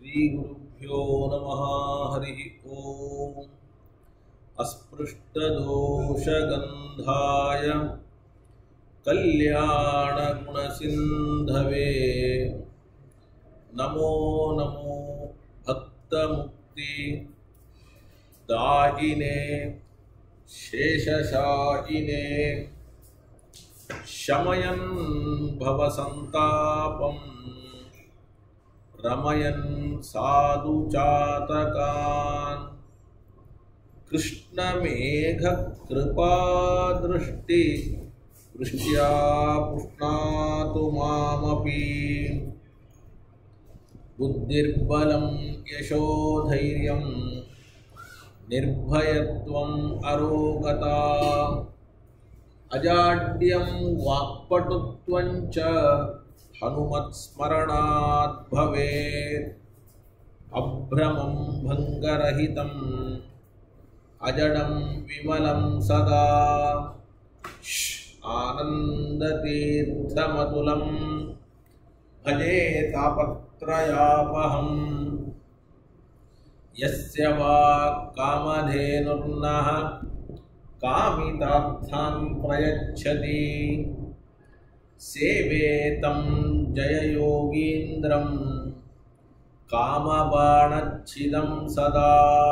श्रीगुरुभ्यो नमः हरिः ॐ अस्पृष्टदोषगन्धाय कल्याणगुणसिन्धवे नमो नमो भक्तमुक्ति दायिने शेषशायिने शमयन् भवसन्तापम् रमयन् साधुचातकान् कृष्णमेघकृपादृष्टि वृष्ट्या पुष्णातु मामपि बुद्धिर्बलं यशोधैर्यं निर्भयत्वम् अरोगता अजाड्यं वाक्पटुत्वं च हनुमत्स्मरणात् भवेत् अभ्रमं भङ्गरहितम् अजडं विमलं सदा आनन्दतीर्थमतुलं भजे तापत्रयापहम् यस्य वा कामधेनुर्नः कामितार्थान् प्रयच्छति सेवेतं जययोगीन्द्रं कामबाणच्छिदं सदा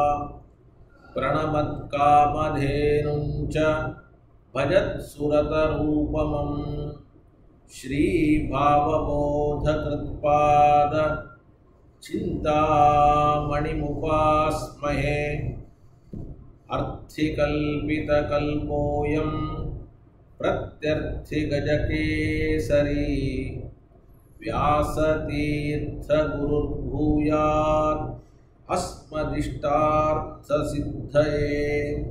प्रणमत्कामधेनुं च भजत्सुरतरूपमं श्रीभावबोधकृत्पाद चिन्तामणिमुपास्महे अर्थिकल्पितकल्पोऽयं प्रत्यर्थिगजकेसरी व्यासतीर्थगुरुर्भूयात् अस्मदिष्टार्थसिद्धये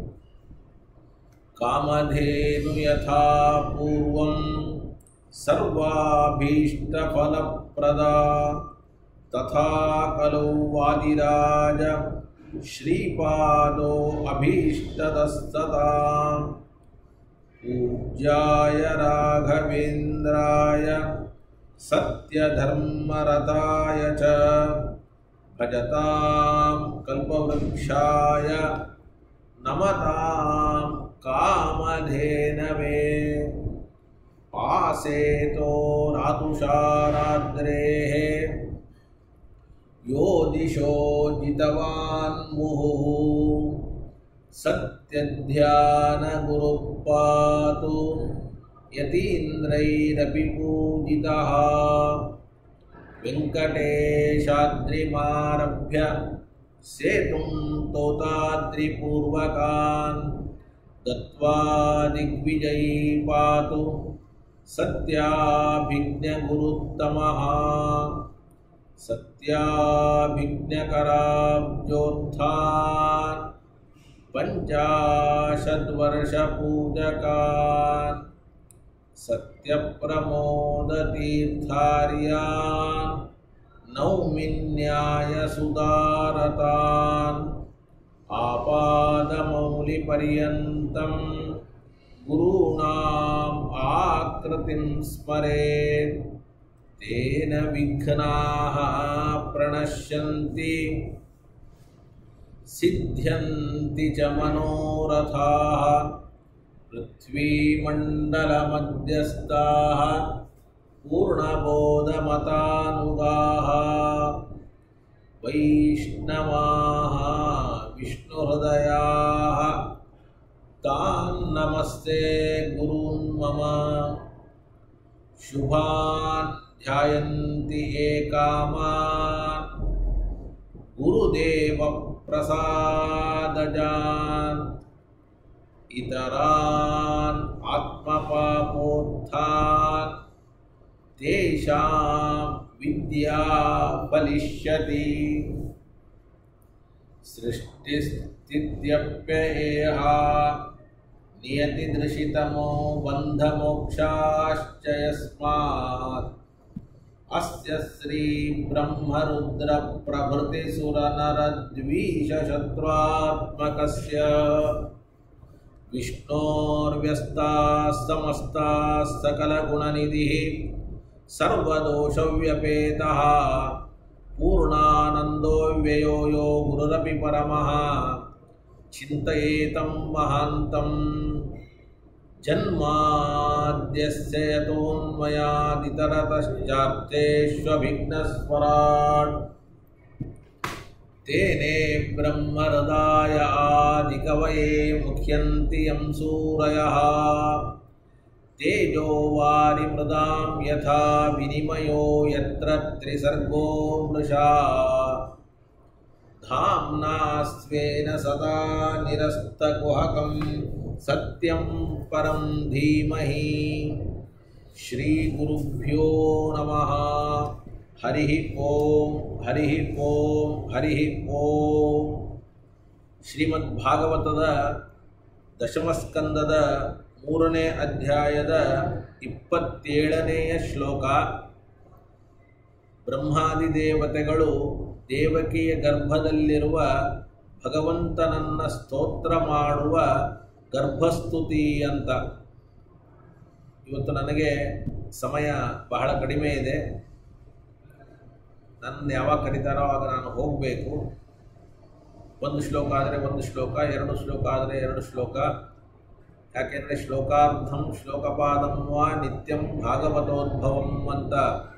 कामधेनु यथा पूर्वं सर्वाभीष्टफलप्रदा तथा कलौ वादिराज श्रीपादो अभीष्टदस्तताम् पूज्याय राघवेन्द्राय सत्यधर्मरताय च भजतां कल्पवृक्षाय नमतां कामधेनवे पासेतो रातुषाराद्रेः यो दिशो जितवान् मुहुः सत्यध्यानगुरुपातु यतीन्द्रैरपि पूजितः वेङ्कटेशाद्रिमारभ्य सेतुं तोताद्रिपूर्वकान् गत्वा दिग्विजयी पातु सत्याभिज्ञगुरुत्तमः सत्याभिज्ञकराब्जोत्थान् पञ्चाशद्वर्षपूजकान् सत्यप्रमोदतीर्थार्यान् नौमिन्यायसुदारतान् आपादमौलिपर्यन्तं गुरूणाम् आकृतिं स्मरेत् तेन विघ्नाः प्रणश्यन्ति सिद्ध्यन्ति च मनोरथाः पृथ्वीमण्डलमध्यस्थाः पूर्णबोधमतानुगाः वैष्णवाः विष्णुहृदयाः तान् नमस्ते गुरून् मम शुभान् ध्यायन्ति ये कामान् गुरुदेवप्रसादजान् इतरान् आत्मपापोत्थान् तेषां विद्या फलिष्यति सृष्टिस्थित्यप्ययेहा नियतिदृशितमो बन्धमोक्षाश्च यस्मात् अस्य श्रीब्रह्मरुद्रप्रभृतिसुरनरद्वीषशत्रुत्मकस्य विष्णोर्व्यस्ताः समस्ताः सकलगुणनिधिः सर्वदोषव्यपेतः पूर्णानन्दो ವ್ಯಯೋ ಯೋ ಗುರುರಪಿ ಪರಮಃ ಚಿಂತಯೇತಂ ಮಹಾಂತಂ ಜನ್ಮಾದ್ಯಸ್ಯ ಯತೋನ್ಮಯಾದಿತರತಶ್ಚಾರ್ಥೇष्वभिघ्नस्वराट् तेने ब्रह्महृदाय आदिकवये मुह्यन्ति यं सूरयः तेजो वारिमृदां यथा विनिमयो यत्र त्रिसर्गो मृषा धाम्ना स्वेन सदा निरस्तकुहकं सत्यं परं धीमहि श्रीगुरुभ्यो नमः हरिः ॐ हरिः ॐ हरिः ॐ ಶ್ರೀಮದ್ಭಾಗವತದ ದಶಮಸ್ಕಂದದ ಮೂರನೇ ಅಧ್ಯಾಯದ ಇಪ್ಪತ್ತೇಳನೆಯ ಶ್ಲೋಕ ಬ್ರಹ್ಮಾದಿ ದೇವತೆಗಳು ದೇವಕಿಯ ಗರ್ಭದಲ್ಲಿರುವ ಭಗವಂತನನ್ನ ಸ್ತೋತ್ರ ಮಾಡುವ ಗರ್ಭಸ್ತುತಿ ಅಂತ ಇವತ್ತು ನನಗೆ ಸಮಯ ಬಹಳ ಕಡಿಮೆ ಇದೆ ನನ್ನ ಯಾವಾಗ ಕರೀತಾರೋ ಆಗ ನಾನು ಹೋಗಬೇಕು ಒಂದು ಶ್ಲೋಕ ಆದರೆ ಒಂದು ಶ್ಲೋಕ ಎರಡು ಶ್ಲೋಕ ಆದರೆ ಎರಡು ಶ್ಲೋಕ ಯಾಕೆಂದರೆ ಶ್ಲೋಕಾರ್ಧಂ ಶ್ಲೋಕಪಾದಂ ವಾ ನಿತ್ಯಂ ಭಾಗವತೋದ್ಭವಂ ಅಂತ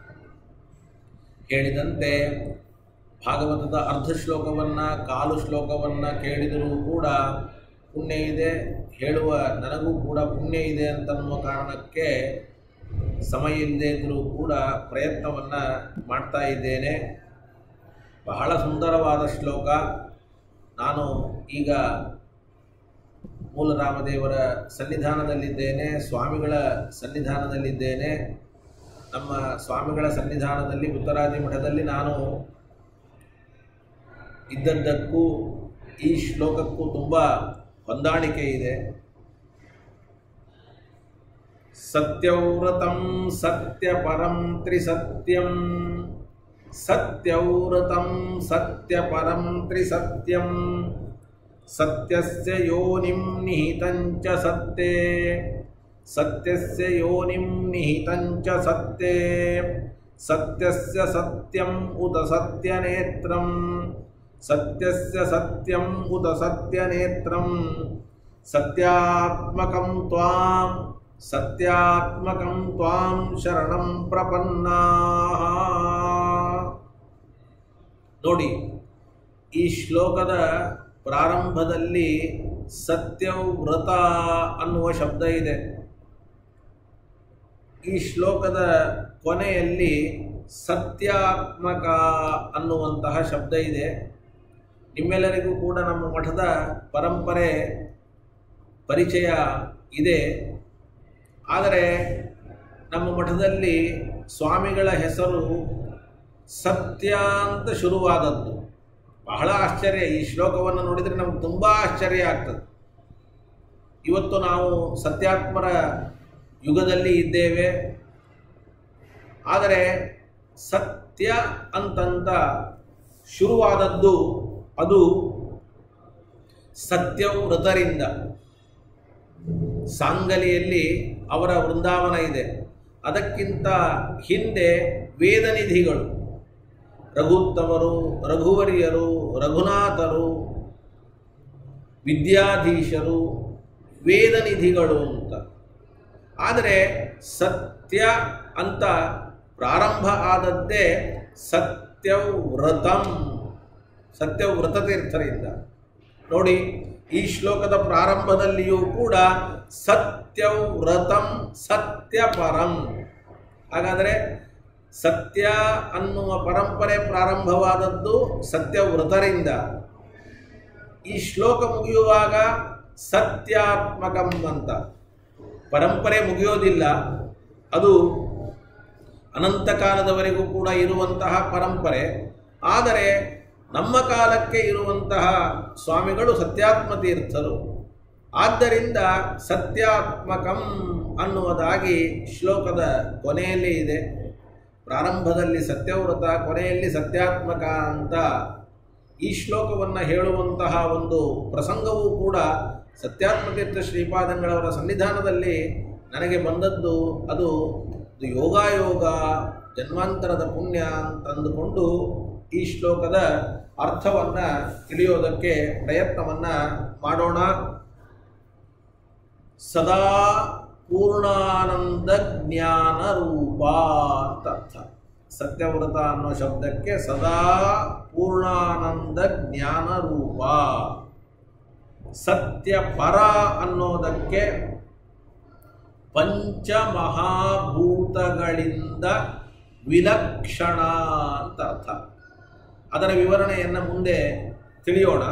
ಹೇಳಿದಂತೆ ಭಾಗವತದ ಅರ್ಧ ಶ್ಲೋಕವನ್ನು ಕಾಲು ಪ್ರಶ್ಲೋಕವನ್ನು ಕೇಳಿದರೂ ಕೂಡ ಪುಣ್ಯ ಇದೆ ಹೇಳುವ ನನಗೂ ಕೂಡ ಪುಣ್ಯ ಇದೆ ಅಂತನ್ನುವ ಕಾರಣಕ್ಕೆ ಸಮಯ ಇಲ್ಲದೆ ಇದ್ದರೂ ಕೂಡ ಪ್ರಯತ್ನವನ್ನು ಮಾಡ್ತಾ ಇದ್ದೇನೆ ಬಹಳ ಸುಂದರವಾದ ಶ್ಲೋಕ ನಾನು ಈಗ ಮೂಲರಾಮದೇವರ ಸನ್ನಿಧಾನದಲ್ಲಿದ್ದೇನೆ ಸ್ವಾಮಿಗಳ ಸನ್ನಿಧಾನದಲ್ಲಿದ್ದೇನೆ ನಮ್ಮ ಸ್ವಾಮಿಗಳ ಸನ್ನಿಧಾನದಲ್ಲಿ ಉತ್ತರಾದಿ ಮಠದಲ್ಲಿ ನಾನು ಇದ್ದದ್ದಕ್ಕೂ ಈ ಶ್ಲೋಕಕ್ಕೂ ತುಂಬ ಹೊಂದಾಣಿಕೆ ಇದೆ ಸತ್ಯವ್ರತಂ ಸತ್ಯಪರಂ ತ್ರಿಸತ್ಯಂ ಸತ್ಯವ್ರತಂ ಸತ್ಯಪರಂ ತ್ರಿಸತ್ಯಂ ಸತ್ಯಸ್ಯ ಯೋನಿಂ ನಿಹಿತಂಚ ಸತ್ಯೇ ಸತ್ಯಸ್ಯ ಯೋನಿಂ ನಿಹಿತಂಚ ಸತ್ಯೇ ಸತ್ಯಸ್ಯ ಸತ್ಯಂ ಉತ ಸತ್ಯನೇತ್ರಂ ಸತ್ಯಸ್ಯ ಸತ್ಯಂ ಉತ ಸತ್ಯನೇತ್ರಂ ಸತ್ಯಾತ್ಮಕಂ ತ್ವಾಂ ಸತ್ಯಾತ್ಮಕಂ ತ್ವಾಂ ಶರಣಂ ಪ್ರಪನ್ನಾಃ ನೋಡಿ ಈ ಶ್ಲೋಕದ ಪ್ರಾರಂಭದಲ್ಲಿ ಸತ್ಯವ್ರತ ಅನ್ನುವ ಶಬ್ದ ಇದೆ ಈ ಶ್ಲೋಕದ ಕೊನೆಯಲ್ಲಿ ಸತ್ಯಾತ್ಮಕ ಅನ್ನುವಂತಹ ಶಬ್ದ ಇದೆ ನಿಮ್ಮೆಲ್ಲರಿಗೂ ಕೂಡ ನಮ್ಮ ಮಠದ ಪರಂಪರೆ ಪರಿಚಯ ಇದೆ ಆದರೆ ನಮ್ಮ ಮಠದಲ್ಲಿ ಸ್ವಾಮಿಗಳ ಹೆಸರು ಸತ್ಯ ಅಂತ ಶುರುವಾದದ್ದು ಬಹಳ ಆಶ್ಚರ್ಯ ಈ ಶ್ಲೋಕವನ್ನು ನೋಡಿದರೆ ನಮ್ಗೆ ತುಂಬ ಆಶ್ಚರ್ಯ ಆಗ್ತದೆ ಇವತ್ತು ನಾವು ಸತ್ಯಾತ್ಮರ ಯುಗದಲ್ಲಿ ಇದ್ದೇವೆ ಆದರೆ ಸತ್ಯ ಅಂತಂತ ಶುರುವಾದದ್ದು ಅದು ಸತ್ಯವ್ರತರಿಂದ ಸಾಂಗಲಿಯಲ್ಲಿ ಅವರ ವೃಂದಾವನ ಇದೆ ಅದಕ್ಕಿಂತ ಹಿಂದೆ ವೇದನಿಧಿಗಳು ರಘುತ್ತಮರು ರಘುವರಿಯರು ರಘುನಾಥರು ವಿದ್ಯಾಧೀಶರು ವೇದನಿಧಿಗಳು ಅಂತ ಆದರೆ ಸತ್ಯ ಅಂತ ಪ್ರಾರಂಭ ಆದದ್ದೇ ಸತ್ಯವ್ರತಂ ಸತ್ಯವ್ರತ ತೀರ್ಥರಿಂದ ನೋಡಿ ಈ ಶ್ಲೋಕದ ಪ್ರಾರಂಭದಲ್ಲಿಯೂ ಕೂಡ ಸತ್ಯವ್ರತಂ ಸತ್ಯಪರಂ ಹಾಗಾದರೆ ಸತ್ಯ ಅನ್ನುವ ಪರಂಪರೆ ಪ್ರಾರಂಭವಾದದ್ದು ಸತ್ಯವ್ರತರಿಂದ ಈ ಶ್ಲೋಕ ಮುಗಿಯುವಾಗ ಸತ್ಯಾತ್ಮಕಂ ಅಂತ ಪರಂಪರೆ ಮುಗಿಯೋದಿಲ್ಲ ಅದು ಅನಂತ ಕಾಲದವರೆಗೂ ಕೂಡ ಇರುವಂತಹ ಪರಂಪರೆ ಆದರೆ ನಮ್ಮ ಕಾಲಕ್ಕೆ ಇರುವಂತಹ ಸ್ವಾಮಿಗಳು ಸತ್ಯಾತ್ಮ ತೀರ್ಥರು ಆದ್ದರಿಂದ ಸತ್ಯಾತ್ಮಕಂ ಅನ್ನುವುದಾಗಿ ಶ್ಲೋಕದ ಕೊನೆಯಲ್ಲಿ ಇದೆ ಪ್ರಾರಂಭದಲ್ಲಿ ಸತ್ಯವ್ರತ ಕೊನೆಯಲ್ಲಿ ಸತ್ಯಾತ್ಮಕ ಅಂತ ಈ ಶ್ಲೋಕವನ್ನು ಹೇಳುವಂತಹ ಒಂದು ಪ್ರಸಂಗವೂ ಕೂಡ ಸತ್ಯಾತ್ಮತೀರ್ಥ ಶ್ರೀಪಾದಂಗಳವರ ಸನ್ನಿಧಾನದಲ್ಲಿ ನನಗೆ ಬಂದದ್ದು ಅದು ಯೋಗಾಯೋಗ ಜನ್ಮಾಂತರದ ಪುಣ್ಯ ಅಂತ ಅಂದುಕೊಂಡು ಈ ಶ್ಲೋಕದ ಅರ್ಥವನ್ನ ತಿಳಿಯೋದಕ್ಕೆ ಪ್ರಯತ್ನವನ್ನ ಮಾಡೋಣ ಸದಾ ಪೂರ್ಣಾನಂದ ಜ್ಞಾನ ರೂಪ ಅಂತ ಅರ್ಥ ಸತ್ಯವ್ರತ ಅನ್ನೋ ಶಬ್ದಕ್ಕೆ ಸದಾ ಪೂರ್ಣಾನಂದ ಜ್ಞಾನ ರೂಪ ಸತ್ಯ ಪರ ಅನ್ನೋದಕ್ಕೆ ಪಂಚಮಹಾಭೂತಗಳಿಂದ ವಿಲಕ್ಷಣ ಅಂತ ಅರ್ಥ ಅದರ ವಿವರಣೆಯನ್ನು ಮುಂದೆ ತಿಳಿಯೋಣ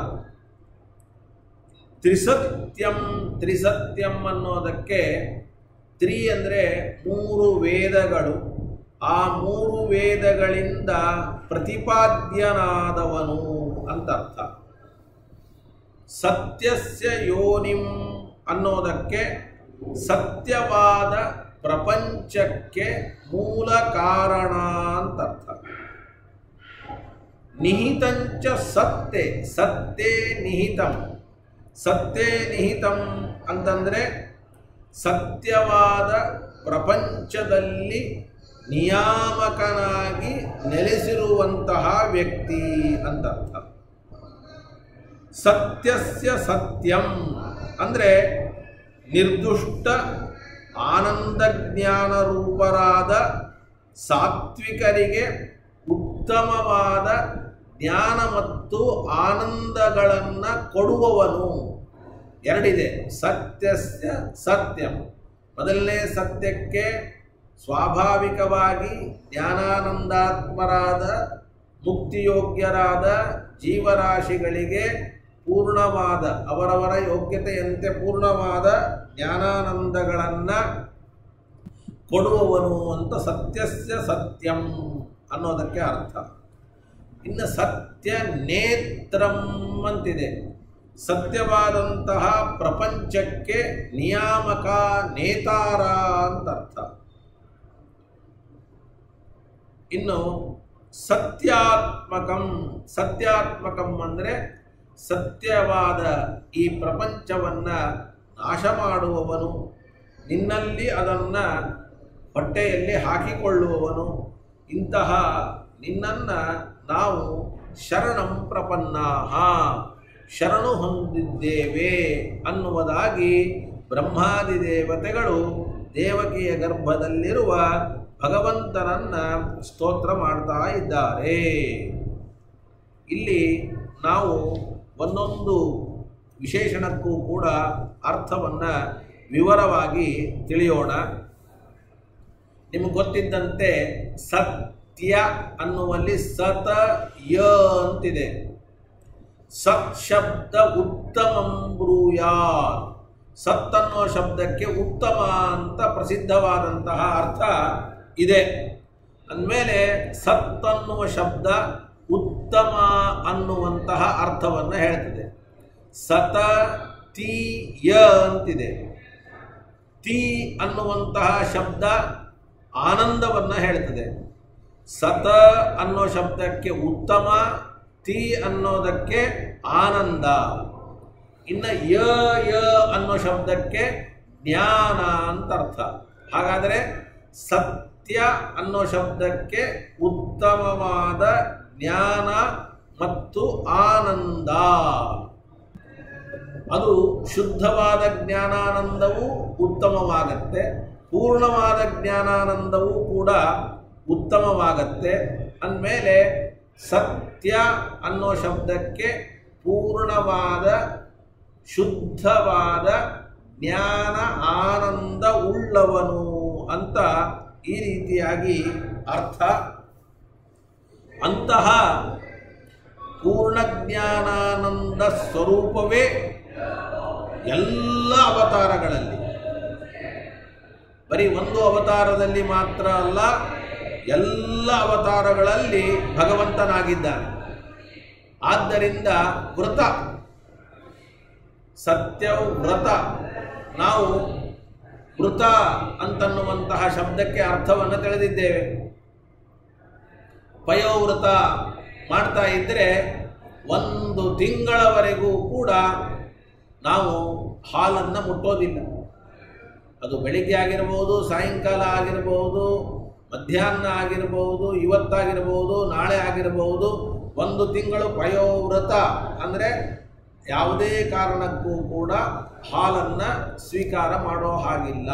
ತ್ರಿಸತ್ಯಂ ತ್ರಿಸತ್ಯಂ ಅನ್ನೋದಕ್ಕೆ ತ್ರಿ ಅಂದರೆ ಮೂರು ವೇದಗಳು ಆ ಮೂರು ವೇದಗಳಿಂದ ಪ್ರತಿಪಾದ್ಯನಾದವನು ಅಂತ ಅರ್ಥ ಸತ್ಯಸ್ಯ ಯೋನಿಂ ಅನ್ನೋದಕ್ಕೆ ಸತ್ಯವಾದ ಪ್ರಪಂಚಕ್ಕೆ ಮೂಲ ಕಾರಣ ಅಂತ ಅರ್ಥ ನಿಹಿತಂಚ ಸತ್ಯೆ ಸತ್ಯೇ ನಿಹಿತಂ ಸತ್ಯೇ ನಿಹಿತಂ ಅಂತಂದರೆ ಸತ್ಯವಾದ ಪ್ರಪಂಚದಲ್ಲಿ ನಿಯಾಮಕನಾಗಿ ನೆಲೆಸಿರುವಂತಹ ವ್ಯಕ್ತಿ ಅಂತ ಅರ್ಥ ಸತ್ಯಸ್ಯ ಸತ್ಯಂ ಅಂದರೆ ನಿರ್ದುಷ್ಟ ಆನಂದ ಜ್ಞಾನ ರೂಪರಾದ ಸಾತ್ವಿಕರಿಗೆ ಉತ್ತಮವಾದ ಜ್ಞಾನ ಮತ್ತು ಆನಂದಗಳನ್ನು ಕೊಡುವವನು ಎರಡಿದೆ ಸತ್ಯಸ್ಯ ಸತ್ಯಂ ಮೊದಲನೇ ಸತ್ಯಕ್ಕೆ ಸ್ವಾಭಾವಿಕವಾಗಿ ಜ್ಞಾನಾನಂದಾತ್ಮರಾದ ಮುಕ್ತಿಯೋಗ್ಯರಾದ ಜೀವರಾಶಿಗಳಿಗೆ ಪೂರ್ಣವಾದ ಅವರವರ ಯೋಗ್ಯತೆಯಂತೆ ಪೂರ್ಣವಾದ ಜ್ಞಾನಾನಂದಗಳನ್ನು ಕೊಡುವವನು ಅಂತ ಸತ್ಯಸ್ಯ ಸತ್ಯಂ ಅನ್ನೋದಕ್ಕೆ ಅರ್ಥ ಇನ್ನು ಸತ್ಯ ನೇತ್ರಂ ಅಂತಿದೆ ಸತ್ಯವಾದಂತಹ ಪ್ರಪಂಚಕ್ಕೆ ನಿಯಾಮಕ ನೇತಾರ ಅಂತ ಅರ್ಥ ಇನ್ನು ಸತ್ಯಾತ್ಮಕಂ ಸತ್ಯಾತ್ಮಕಂ ಅಂದರೆ ಸತ್ಯವಾದ ಈ ಪ್ರಪಂಚವನ್ನು ನಾಶ ಮಾಡುವವನು ನಿನ್ನಲ್ಲಿ ಅದನ್ನು ಹೊಟ್ಟೆಯಲ್ಲಿ ಹಾಕಿಕೊಳ್ಳುವವನು ಇಂತಹ ನಿನ್ನನ್ನು ನಾವು ಶರಣಂ ಪ್ರಪನ್ನಾಹ ಶರಣು ಹೊಂದಿದ್ದೇವೆ ಅನ್ನುವುದಾಗಿ ಬ್ರಹ್ಮಾದಿ ದೇವತೆಗಳು ದೇವಕಿಯ ಗರ್ಭದಲ್ಲಿರುವ ಭಗವಂತನನ್ನ ಸ್ತೋತ್ರ ಮಾಡ್ತಾ ಇದ್ದಾರೆ ಇಲ್ಲಿ ನಾವು ಒಂದೊಂದು ವಿಶೇಷಣಕ್ಕೂ ಕೂಡ ಅರ್ಥವನ್ನು ವಿವರವಾಗಿ ತಿಳಿಯೋಣ ನಿಮಗೆ ಗೊತ್ತಿದ್ದಂತೆ ಸತ್ಯ ಅನ್ನುವಲ್ಲಿ ಸತ ಯ ಅಂತಿದೆ ಸತ್ ಶಬ್ದ ಉತ್ತಮಂ ಬ್ರೂಯಾತ್ ಸತ್ ಅನ್ನೋ ಶಬ್ದಕ್ಕೆ ಉತ್ತಮ ಅಂತ ಪ್ರಸಿದ್ಧವಾದಂತಹ ಅರ್ಥ ಇದೆ ಅಂದಮೇಲೆ ಸತ್ ಅನ್ನುವ ಶಬ್ದ ಉತ್ತಮ ಅನ್ನುವಂತಹ ಅರ್ಥವನ್ನು ಹೇಳ್ತದೆ ಸತ ತಿ ಯ ಅಂತಿದೆ ತಿ ಅನ್ನುವಂತಹ ಶಬ್ದ ಆನಂದವನ್ನು ಹೇಳ್ತದೆ ಸತ ಅನ್ನೋ ಶಬ್ದಕ್ಕೆ ಉತ್ತಮ ತಿ ಅನ್ನೋದಕ್ಕೆ ಆನಂದ ಇನ್ನು ಯ ಯ ಅನ್ನೋ ಶಬ್ದಕ್ಕೆ ಜ್ಞಾನ ಅಂತ ಅರ್ಥ ಹಾಗಾದರೆ ಸತ್ಯ ಅನ್ನೋ ಶಬ್ದಕ್ಕೆ ಉತ್ತಮವಾದ ಜ್ಞಾನ ಮತ್ತು ಆನಂದ ಅದು ಶುದ್ಧವಾದ ಜ್ಞಾನಾನಂದವೂ ಉತ್ತಮವಾಗತ್ತೆ ಪೂರ್ಣವಾದ ಜ್ಞಾನಾನಂದವೂ ಕೂಡ ಉತ್ತಮವಾಗತ್ತೆ ಅಂದಮೇಲೆ ಸತ್ಯ ಅನ್ನೋ ಶಬ್ದಕ್ಕೆ ಪೂರ್ಣವಾದ ಶುದ್ಧವಾದ ಜ್ಞಾನ ಆನಂದ ಉಳ್ಳವನು ಅಂತ ಈ ರೀತಿಯಾಗಿ ಅರ್ಥ ಅಂತಹ ಪೂರ್ಣ ಜ್ಞಾನಾನಂದ ಸ್ವರೂಪವೇ ಎಲ್ಲ ಅವತಾರಗಳಲ್ಲಿ ಬರೀ ಒಂದು ಅವತಾರದಲ್ಲಿ ಮಾತ್ರ ಅಲ್ಲ ಎಲ್ಲ ಅವತಾರಗಳಲ್ಲಿ ಭಗವಂತನಾಗಿದ್ದಾನೆ ಆದ್ದರಿಂದ ವ್ರತ ಸತ್ಯ ವ್ರತ ನಾವು ವೃತ ಅಂತನ್ನುವಂತಹ ಶಬ್ದಕ್ಕೆ ಅರ್ಥವನ್ನು ತಿಳಿದಿದ್ದೇವೆ ಪಯೋವೃತ ಮಾಡ್ತಾ ಇದ್ದರೆ ಒಂದು ತಿಂಗಳವರೆಗೂ ಕೂಡ ನಾವು ಹಾಲನ್ನು ಮುಟ್ಟೋದಿಲ್ಲ ಅದು ಬೆಳಿಗ್ಗೆ ಆಗಿರ್ಬೋದು ಸಾಯಂಕಾಲ ಆಗಿರ್ಬೋದು ಮಧ್ಯಾಹ್ನ ಆಗಿರಬಹುದು ಇವತ್ತಾಗಿರಬಹುದು ನಾಳೆ ಆಗಿರಬಹುದು ಒಂದು ತಿಂಗಳು ಪಯೋವ್ರತ ಅಂದರೆ ಯಾವುದೇ ಕಾರಣಕ್ಕೂ ಕೂಡ ಹಾಲನ್ನು ಸ್ವೀಕಾರ ಮಾಡೋ ಹಾಗಿಲ್ಲ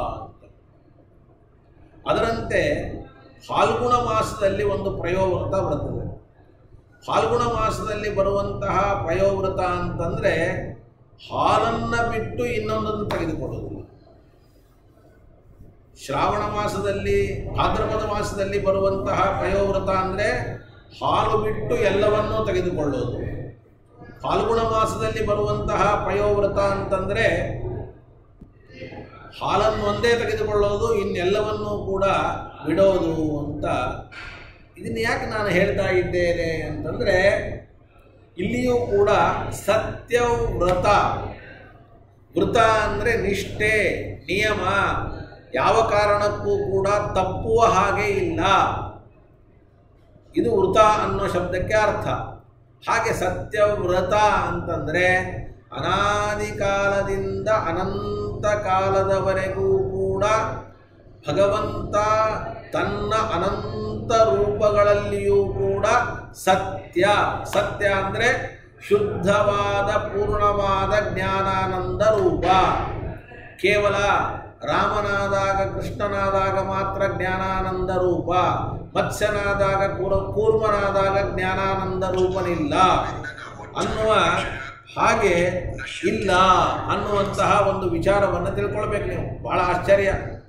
ಅದರಂತೆ ಫಾಲ್ಗುಣ ಮಾಸದಲ್ಲಿ ಒಂದು ಪ್ರಯೋವ್ರತ ಬರ್ತದೆ ಫಾಲ್ಗುಣ ಮಾಸದಲ್ಲಿ ಬರುವಂತಹ ಪಯೋವ್ರತ ಅಂತಂದರೆ ಹಾಲನ್ನು ಬಿಟ್ಟು ಇನ್ನೊಂದನ್ನು ತೆಗೆದುಕೊಳ್ಳೋದಿಲ್ಲ ಶ್ರಾವಣ ಮಾಸದಲ್ಲಿ ಭಾದ್ರಪದ ಮಾಸದಲ್ಲಿ ಬರುವಂತಹ ಪಯೋವ್ರತ ಅಂದರೆ ಹಾಲು ಬಿಟ್ಟು ಎಲ್ಲವನ್ನೂ ತೆಗೆದುಕೊಳ್ಳೋದು ಫಾಲ್ಗುಣ ಮಾಸದಲ್ಲಿ ಬರುವಂತಹ ಪಯೋವ್ರತ ಅಂತಂದರೆ ಹಾಲನ್ನು ಒಂದೇ ತೆಗೆದುಕೊಳ್ಳೋದು ಇನ್ನೆಲ್ಲವನ್ನೂ ಕೂಡ ಬಿಡೋದು ಅಂತ ಇದನ್ನು ಯಾಕೆ ನಾನು ಹೇಳ್ತಾ ಇದ್ದೇನೆ ಅಂತಂದರೆ ಇಲ್ಲಿಯೂ ಕೂಡ ಸತ್ಯವ್ರತ ವೃತ ಅಂದರೆ ನಿಷ್ಠೆ ನಿಯಮ ಯಾವ ಕಾರಣಕ್ಕೂ ಕೂಡ ತಪ್ಪುವ ಹಾಗೆ ಇಲ್ಲ ಇದು ವೃತ ಅನ್ನೋ ಶಬ್ದಕ್ಕೆ ಅರ್ಥ ಹಾಗೆ ಸತ್ಯವ್ರತ ಅಂತಂದರೆ ಅನಾದಿ ಕಾಲದಿಂದ ಅನಂತ ಕಾಲದವರೆಗೂ ಕೂಡ ಭಗವಂತ ತನ್ನ ಅನಂತ ರೂಪಗಳಲ್ಲಿಯೂ ಕೂಡ ಸತ್ಯ ಸತ್ಯ ಅಂದರೆ ಶುದ್ಧವಾದ ಪೂರ್ಣವಾದ ಜ್ಞಾನಾನಂದ ರೂಪ ಕೇವಲ ರಾಮನಾದಾಗ ಕೃಷ್ಣನಾದಾಗ ಮಾತ್ರ ಜ್ಞಾನಾನಂದ ರೂಪ ಮತ್ಸ್ಯನಾದಾಗ ಕೂರ ಕೂರ್ಮನಾದಾಗ ಜ್ಞಾನಾನಂದ ರೂಪನಿಲ್ಲ ಅನ್ನುವ ಹಾಗೆ ಇಲ್ಲ ಅನ್ನುವಂತಹ ಒಂದು ವಿಚಾರವನ್ನು ತಿಳ್ಕೊಳ್ಬೇಕು ನೀವು ಬಹಳ ಆಶ್ಚರ್ಯ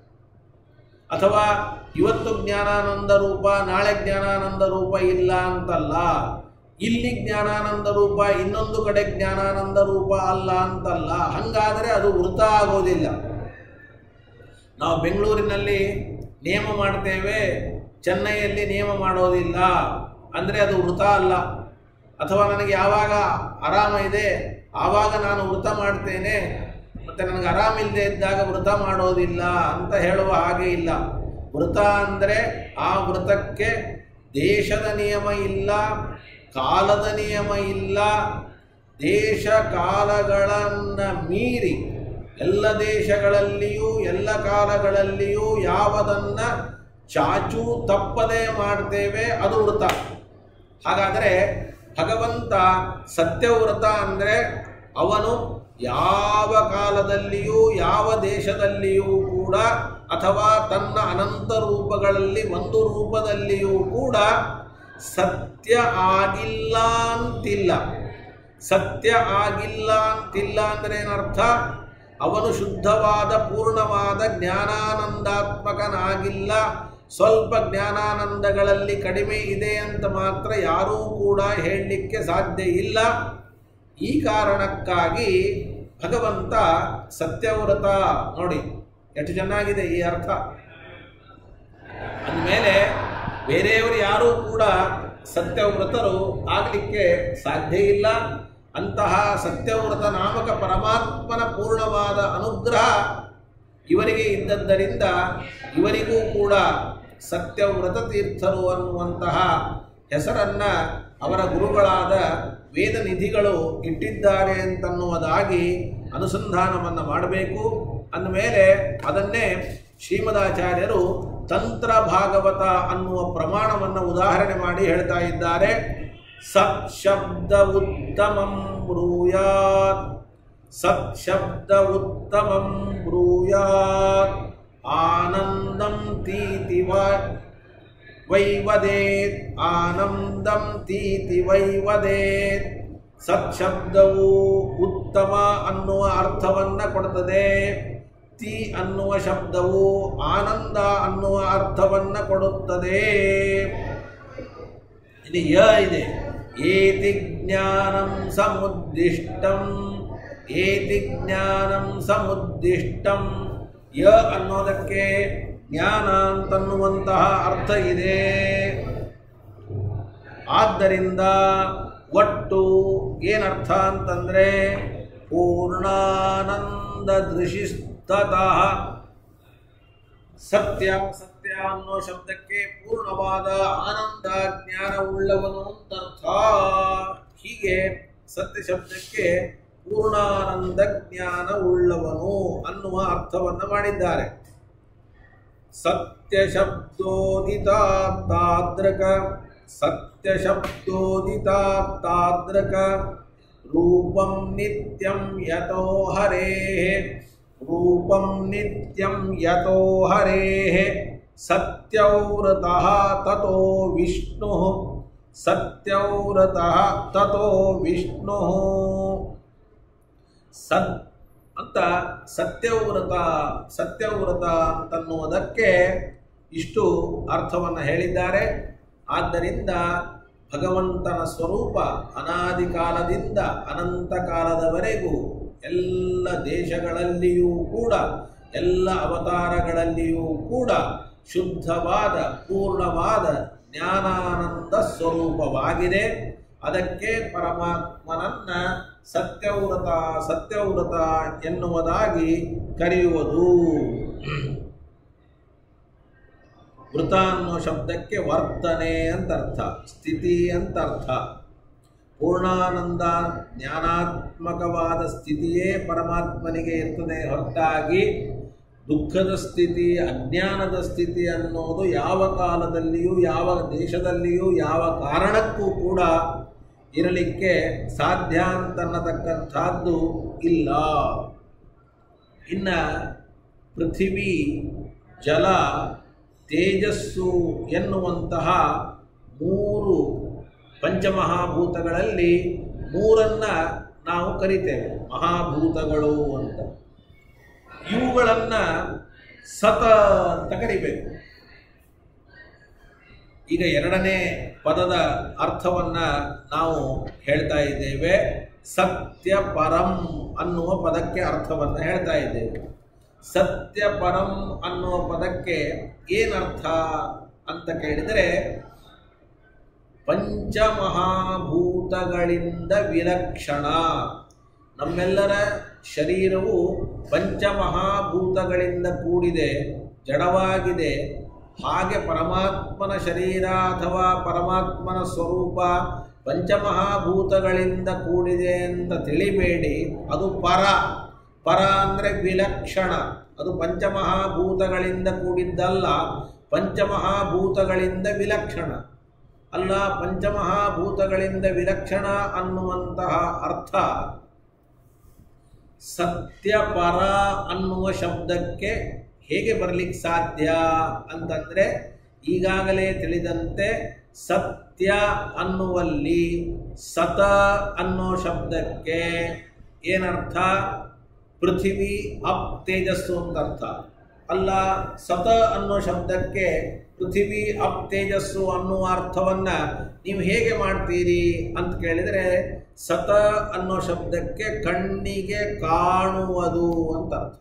ಅಥವಾ ಇವತ್ತು ಜ್ಞಾನಾನಂದ ರೂಪ ನಾಳೆ ಜ್ಞಾನಾನಂದ ರೂಪ ಇಲ್ಲ ಅಂತಲ್ಲ ಇಲ್ಲಿ ಜ್ಞಾನಾನಂದ ರೂಪ ಇನ್ನೊಂದು ಕಡೆ ಜ್ಞಾನಾನಂದ ರೂಪ ಅಲ್ಲ ಅಂತಲ್ಲ ಹಂಗಾದರೆ ಅದು ವೃತ ಆಗೋದಿಲ್ಲ ನಾವು ಬೆಂಗಳೂರಿನಲ್ಲಿ ನೇಮ ಮಾಡ್ತೇವೆ ಚೆನ್ನೈಯಲ್ಲಿ ನೇಮ ಮಾಡೋದಿಲ್ಲ ಅಂದರೆ ಅದು ವೃತ ಅಲ್ಲ ಅಥವಾ ನನಗೆ ಯಾವಾಗ ಆರಾಮ ಇದೆ ಆವಾಗ ನಾನು ವೃತ ಮಾಡ್ತೇನೆ ಮತ್ತು ನನಗೆ ಆರಾಮಿಲ್ಲದೆ ಇದ್ದಾಗ ವೃತ ಮಾಡೋದಿಲ್ಲ ಅಂತ ಹೇಳುವ ಹಾಗೆ ಇಲ್ಲ ವೃತ ಅಂದರೆ ಆ ವೃತಕ್ಕೆ ದೇಶದ ನಿಯಮ ಇಲ್ಲ ಕಾಲದ ನಿಯಮ ಇಲ್ಲ ದೇಶ ಕಾಲಗಳನ್ನು ಮೀರಿ ಎಲ್ಲ ದೇಶಗಳಲ್ಲಿಯೂ ಎಲ್ಲ ಕಾಲಗಳಲ್ಲಿಯೂ ಯಾವುದನ್ನು ಚಾಚೂ ತಪ್ಪದೆ ಮಾಡ್ತೇವೆ ಅದು ವೃತ ಹಾಗಾದರೆ ಭಗವಂತ ಸತ್ಯವ್ರತ ಅಂದರೆ ಅವನು ಯಾವ ಕಾಲದಲ್ಲಿಯೂ ಯಾವ ದೇಶದಲ್ಲಿಯೂ ಕೂಡ ಅಥವಾ ತನ್ನ ಅನಂತ ರೂಪಗಳಲ್ಲಿ ಒಂದು ರೂಪದಲ್ಲಿಯೂ ಕೂಡ ಸತ್ಯ ಆಗಿಲ್ಲ ಅಂತಿಲ್ಲ ಸತ್ಯ ಆಗಿಲ್ಲ ಅಂತಿಲ್ಲ ಅಂದರೆ ಏನರ್ಥ ಅವನು ಶುದ್ಧವಾದ ಪೂರ್ಣವಾದ ಜ್ಞಾನಾನಂದಾತ್ಮಕನಾಗಿಲ್ಲ ಸ್ವಲ್ಪ ಜ್ಞಾನಾನಂದಗಳಲ್ಲಿ ಕಡಿಮೆ ಇದೆ ಅಂತ ಮಾತ್ರ ಯಾರೂ ಕೂಡ ಹೇಳಲಿಕ್ಕೆ ಸಾಧ್ಯ ಇಲ್ಲ ಈ ಕಾರಣಕ್ಕಾಗಿ ಭಗವಂತ ಸತ್ಯವ್ರತ ನೋಡಿ ಎಷ್ಟು ಚೆನ್ನಾಗಿದೆ ಈ ಅರ್ಥ ಅಂದಮೇಲೆ ಬೇರೆಯವರು ಯಾರೂ ಕೂಡ ಸತ್ಯವ್ರತರು ಆಗಲಿಕ್ಕೆ ಸಾಧ್ಯ ಇಲ್ಲ ಅಂತಹ ಸತ್ಯವ್ರತ ನಾಮಕ ಪರಮಾತ್ಮನ ಪೂರ್ಣವಾದ ಅನುಗ್ರಹ ಇವರಿಗೆ ಇದ್ದದ್ದರಿಂದ ಇವರಿಗೂ ಕೂಡ ಸತ್ಯವ್ರತ ತೀರ್ಥರು ಅನ್ನುವಂತಹ ಹೆಸರನ್ನು ಅವರ ಗುರುಗಳಾದ ವೇದನಿಧಿಗಳು ಇಟ್ಟಿದ್ದಾರೆ ಅಂತನ್ನುವುದಾಗಿ ಅನುಸಂಧಾನವನ್ನು ಮಾಡಬೇಕು ಅಂದಮೇಲೆ ಅದನ್ನೇ ಶ್ರೀಮದಾಚಾರ್ಯರು ತಂತ್ರ ಭಾಗವತ ಅನ್ನುವ ಪ್ರಮಾಣವನ್ನು ಉದಾಹರಣೆ ಮಾಡಿ ಹೇಳ್ತಾ ಇದ್ದಾರೆ ಸತ್ ಶಬ್ದ ಉತ್ತಮಂ ಬ್ರೂಯಾತ್ ಸತ್ ಶಬ್ದ ಉತ್ತಮಂ ಬ್ರೂಯಾತ್ ಆನಂದಂ ತೀತಿ ವ- ವೈವದೇತ್ ಆನಂದಂ ತೀತಿ ವೈವದೇತ್ ಸತ್ ಶಬ್ದವು ಉತ್ತಮ ಅನ್ನುವ ಅರ್ಥವನ್ನು ಕೊಡುತ್ತದೆ ತಿ ಅನ್ನುವ ಶಬ್ದವು ಆನಂದ ಅನ್ನುವ ಅರ್ಥವನ್ನು ಕೊಡುತ್ತದೆ ಇಲ್ಲಿ ಯ ಇದೆ ಏತಿ ಜ್ಞಾನಂ ಸಮುದ್ದಿಷ್ಟಂ ಏತಿ ಜ್ಞಾನಂ ಸಮುದ್ದಿಷ್ಟಂ ಯ ಅನ್ನೋದಕ್ಕೆ ಜ್ಞಾನ ಅಂತನ್ನುವಂತಹ ಅರ್ಥ ಇದೆ ಆದ್ದರಿಂದ ಒಟ್ಟು ಏನರ್ಥ ಅಂತಂದರೆ ಪೂರ್ಣಾನಂದ ದೃಶಿಸ್ತತಃ ಸತ್ಯ ಸತ್ಯ ಅನ್ನೋ ಶಬ್ದಕ್ಕೆ ಪೂರ್ಣವಾದ ಆನಂದ ಜ್ಞಾನವುಳ್ಳವನು ಅಂತರ್ಥ ಹೀಗೆ ಸತ್ಯ ಶಬ್ದಕ್ಕೆ ಪೂರ್ಣಾನಂದ ಜ್ಞಾನ ಉಳ್ಳವನು ಅನ್ನುವ ಅರ್ಥವನ್ನು ಮಾಡಿದ್ದಾರೆ ಸತ್ सत्यशब्दोदिताब्दाद्रक सत्यशब्दोदिताब्दाद्रक रूपं नित्यं यतो हरेः रूपं नित्यं यतो हरेः सत्यव्रतः ततो विष्णुः सत्यव्रतः ततो विष्णुः ಸತ್ ಅಂತ ಸತ್ಯವ್ರತ ಸತ್ಯವ್ರತ ಅಂತನ್ನುವುದಕ್ಕೆ ಇಷ್ಟು ಅರ್ಥವನ್ನು ಹೇಳಿದ್ದಾರೆ ಆದ್ದರಿಂದ ಭಗವಂತನ ಸ್ವರೂಪ ಅನಾದಿ ಕಾಲದಿಂದ ಅನಂತ ಕಾಲದವರೆಗೂ ಎಲ್ಲ ದೇಶಗಳಲ್ಲಿಯೂ ಕೂಡ ಎಲ್ಲ ಅವತಾರಗಳಲ್ಲಿಯೂ ಕೂಡ ಶುದ್ಧವಾದ ಪೂರ್ಣವಾದ ಜ್ಞಾನಾನಂದ ಸ್ವರೂಪವಾಗಿದೆ ಅದಕ್ಕೆ ಪರಮಾತ್ಮನನ್ನ ಸತ್ಯವ್ರತ ಸತ್ಯವ್ರತ ಎನ್ನುವುದಾಗಿ ಕರೆಯುವುದು ವೃತ ಅನ್ನೋ ಶಬ್ದಕ್ಕೆ ವರ್ತನೆ ಅಂತ ಅರ್ಥ ಸ್ಥಿತಿ ಅಂತ ಅರ್ಥ ಪೂರ್ಣಾನಂದ ಜ್ಞಾನಾತ್ಮಕವಾದ ಸ್ಥಿತಿಯೇ ಪರಮಾತ್ಮನಿಗೆ ಇರ್ತದೆ ಹೊರತಾಗಿ ದುಃಖದ ಸ್ಥಿತಿ ಅಜ್ಞಾನದ ಸ್ಥಿತಿ ಅನ್ನೋದು ಯಾವ ಕಾಲದಲ್ಲಿಯೂ ಯಾವ ದೇಶದಲ್ಲಿಯೂ ಯಾವ ಕಾರಣಕ್ಕೂ ಕೂಡ ಇರಲಿಕ್ಕೆ ಸಾಧ್ಯ ಅಂತನ್ನತಕ್ಕಂಥದ್ದು ಇಲ್ಲ ಇನ್ನು ಪೃಥಿವಿ ಜಲ ತೇಜಸ್ಸು ಎನ್ನುವಂತಹ ಮೂರು ಪಂಚಮಹಾಭೂತಗಳಲ್ಲಿ ಮೂರನ್ನ ನಾವು ಕರಿತೇವೆ ಮಹಾಭೂತಗಳು ಅಂತ ಇವುಗಳನ್ನು ಸತ ಅಂತ ಕರಿಬೇಕು ಈಗ ಎರಡನೇ ಪದದ ಅರ್ಥವನ್ನ ನಾವು ಹೇಳ್ತಾ ಇದ್ದೇವೆ ಸತ್ಯ ಪರಂ ಅನ್ನುವ ಪದಕ್ಕೆ ಅರ್ಥವನ್ನು ಹೇಳ್ತಾ ಇದ್ದೇವೆ ಸತ್ಯ ಪರಂ ಅನ್ನುವ ಪದಕ್ಕೆ ಏನರ್ಥ ಅಂತ ಕೇಳಿದರೆ ಪಂಚಮಹಾಭೂತಗಳಿಂದ ವಿಲಕ್ಷಣ ನಮ್ಮೆಲ್ಲರ ಶರೀರವು ಪಂಚಮಹಾಭೂತಗಳಿಂದ ಕೂಡಿದೆ ಜಡವಾಗಿದೆ ಹಾಗೆ ಪರಮಾತ್ಮನ ಶರೀರ ಅಥವಾ ಪರಮಾತ್ಮನ ಸ್ವರೂಪ ಪಂಚಮಹಾಭೂತಗಳಿಂದ ಕೂಡಿದೆ ಅಂತ ತಿಳಿಬೇಡಿ ಅದು ಪರ ಪರ ಅಂದರೆ ವಿಲಕ್ಷಣ ಅದು ಪಂಚಮಹಾಭೂತಗಳಿಂದ ಕೂಡಿದ್ದಲ್ಲ ಪಂಚಮಹಾಭೂತಗಳಿಂದ ವಿಲಕ್ಷಣ ಅಲ್ಲ ಪಂಚಮಹಾಭೂತಗಳಿಂದ ವಿಲಕ್ಷಣ ಅನ್ನುವಂತಹ ಅರ್ಥ ಸತ್ಯಪರ ಅನ್ನುವ ಶಬ್ದಕ್ಕೆ ಹೇಗೆ ಬರಲಿಕ್ಕೆ ಸಾಧ್ಯ ಅಂತಂದರೆ ಈಗಾಗಲೇ ತಿಳಿದಂತೆ ಸತ್ಯ ಅನ್ನುವಲ್ಲಿ ಸತ ಅನ್ನೋ ಶಬ್ದಕ್ಕೆ ಏನರ್ಥ ಪೃಥಿವಿ ಅಪ್ ತೇಜಸ್ಸು ಅಂತ ಅರ್ಥ ಅಲ್ಲ ಸತ ಅನ್ನೋ ಶಬ್ದಕ್ಕೆ ಪೃಥಿವಿ ಅಪ್ ತೇಜಸ್ಸು ಅನ್ನುವ ಅರ್ಥವನ್ನ ನೀವು ಹೇಗೆ ಮಾಡ್ತೀರಿ ಅಂತ ಕೇಳಿದರೆ ಸತ ಅನ್ನೋ ಶಬ್ದಕ್ಕೆ ಕಣ್ಣಿಗೆ ಕಾಣುವುದು ಅಂತ ಅರ್ಥ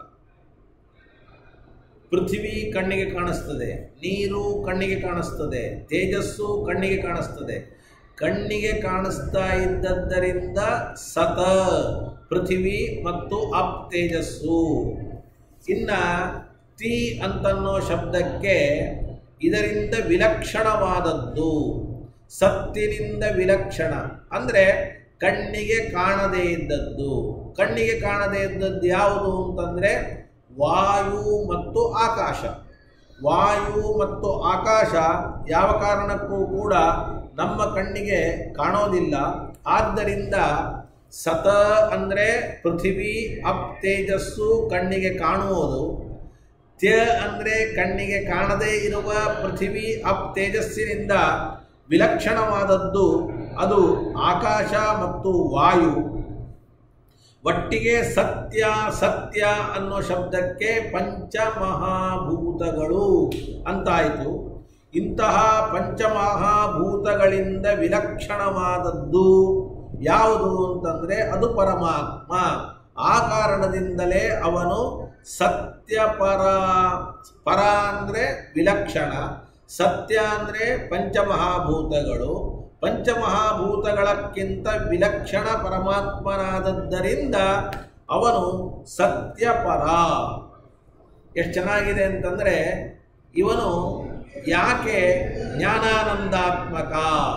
ಪೃಥ್ವಿ ಕಣ್ಣಿಗೆ ಕಾಣಿಸ್ತದೆ ನೀರು ಕಣ್ಣಿಗೆ ಕಾಣಿಸ್ತದೆ ತೇಜಸ್ಸು ಕಣ್ಣಿಗೆ ಕಾಣಿಸ್ತದೆ ಕಣ್ಣಿಗೆ ಕಾಣಿಸ್ತಾ ಇದ್ದದ್ದರಿಂದ ಸತ ಪೃಥಿವಿ ಮತ್ತು ಅಪ್ ತೇಜಸ್ಸು ಇನ್ನ ತಿ ಅಂತನ್ನೋ ಶಬ್ದಕ್ಕೆ ಇದರಿಂದ ವಿಲಕ್ಷಣವಾದದ್ದು ಸತ್ತಿನಿಂದ ವಿಲಕ್ಷಣ ಅಂದರೆ ಕಣ್ಣಿಗೆ ಕಾಣದೇ ಇದ್ದದ್ದು ಕಣ್ಣಿಗೆ ಕಾಣದೇ ಇದ್ದದ್ದು ಯಾವುದು ಅಂತಂದರೆ ವಾಯು ಮತ್ತು ಆಕಾಶ ವಾಯು ಮತ್ತು ಆಕಾಶ ಯಾವ ಕಾರಣಕ್ಕೂ ಕೂಡ ನಮ್ಮ ಕಣ್ಣಿಗೆ ಕಾಣೋದಿಲ್ಲ ಆದ್ದರಿಂದ ಸತ ಅಂದರೆ ಪೃಥಿವಿ ಅಪ್ ತೇಜಸ್ಸು ಕಣ್ಣಿಗೆ ಕಾಣುವುದು ತ್ಯ ಅಂದರೆ ಕಣ್ಣಿಗೆ ಕಾಣದೇ ಇರುವ ಪೃಥಿವಿ ಅಪ್ ತೇಜಸ್ಸಿನಿಂದ ವಿಲಕ್ಷಣವಾದದ್ದು ಅದು ಆಕಾಶ ಮತ್ತು ವಾಯು ಒಟ್ಟಿಗೆ ಸತ್ಯ ಸತ್ಯ ಅನ್ನೋ ಶಬ್ದಕ್ಕೆ ಪಂಚಮಹಾಭೂತಗಳು ಅಂತಾಯಿತು ಇಂತಹ ಪಂಚಮಹಾಭೂತಗಳಿಂದ ವಿಲಕ್ಷಣವಾದದ್ದು ಯಾವುದು ಅಂತಂದರೆ ಅದು ಪರಮಾತ್ಮ ಆ ಕಾರಣದಿಂದಲೇ ಅವನು ಸತ್ಯಪರ ಪರ ಅಂದರೆ ವಿಲಕ್ಷಣ ಸತ್ಯ ಅಂದರೆ ಪಂಚಮಹಾಭೂತಗಳು ಪಂಚಮಹಾಭೂತಗಳಕ್ಕಿಂತ ವಿಲಕ್ಷಣ ಪರಮಾತ್ಮನಾದದ್ದರಿಂದ ಅವನು ಸತ್ಯಪರ ಎಷ್ಟು ಚೆನ್ನಾಗಿದೆ ಅಂತಂದರೆ ಇವನು ಯಾಕೆ ಜ್ಞಾನಾನಂದಾತ್ಮಕ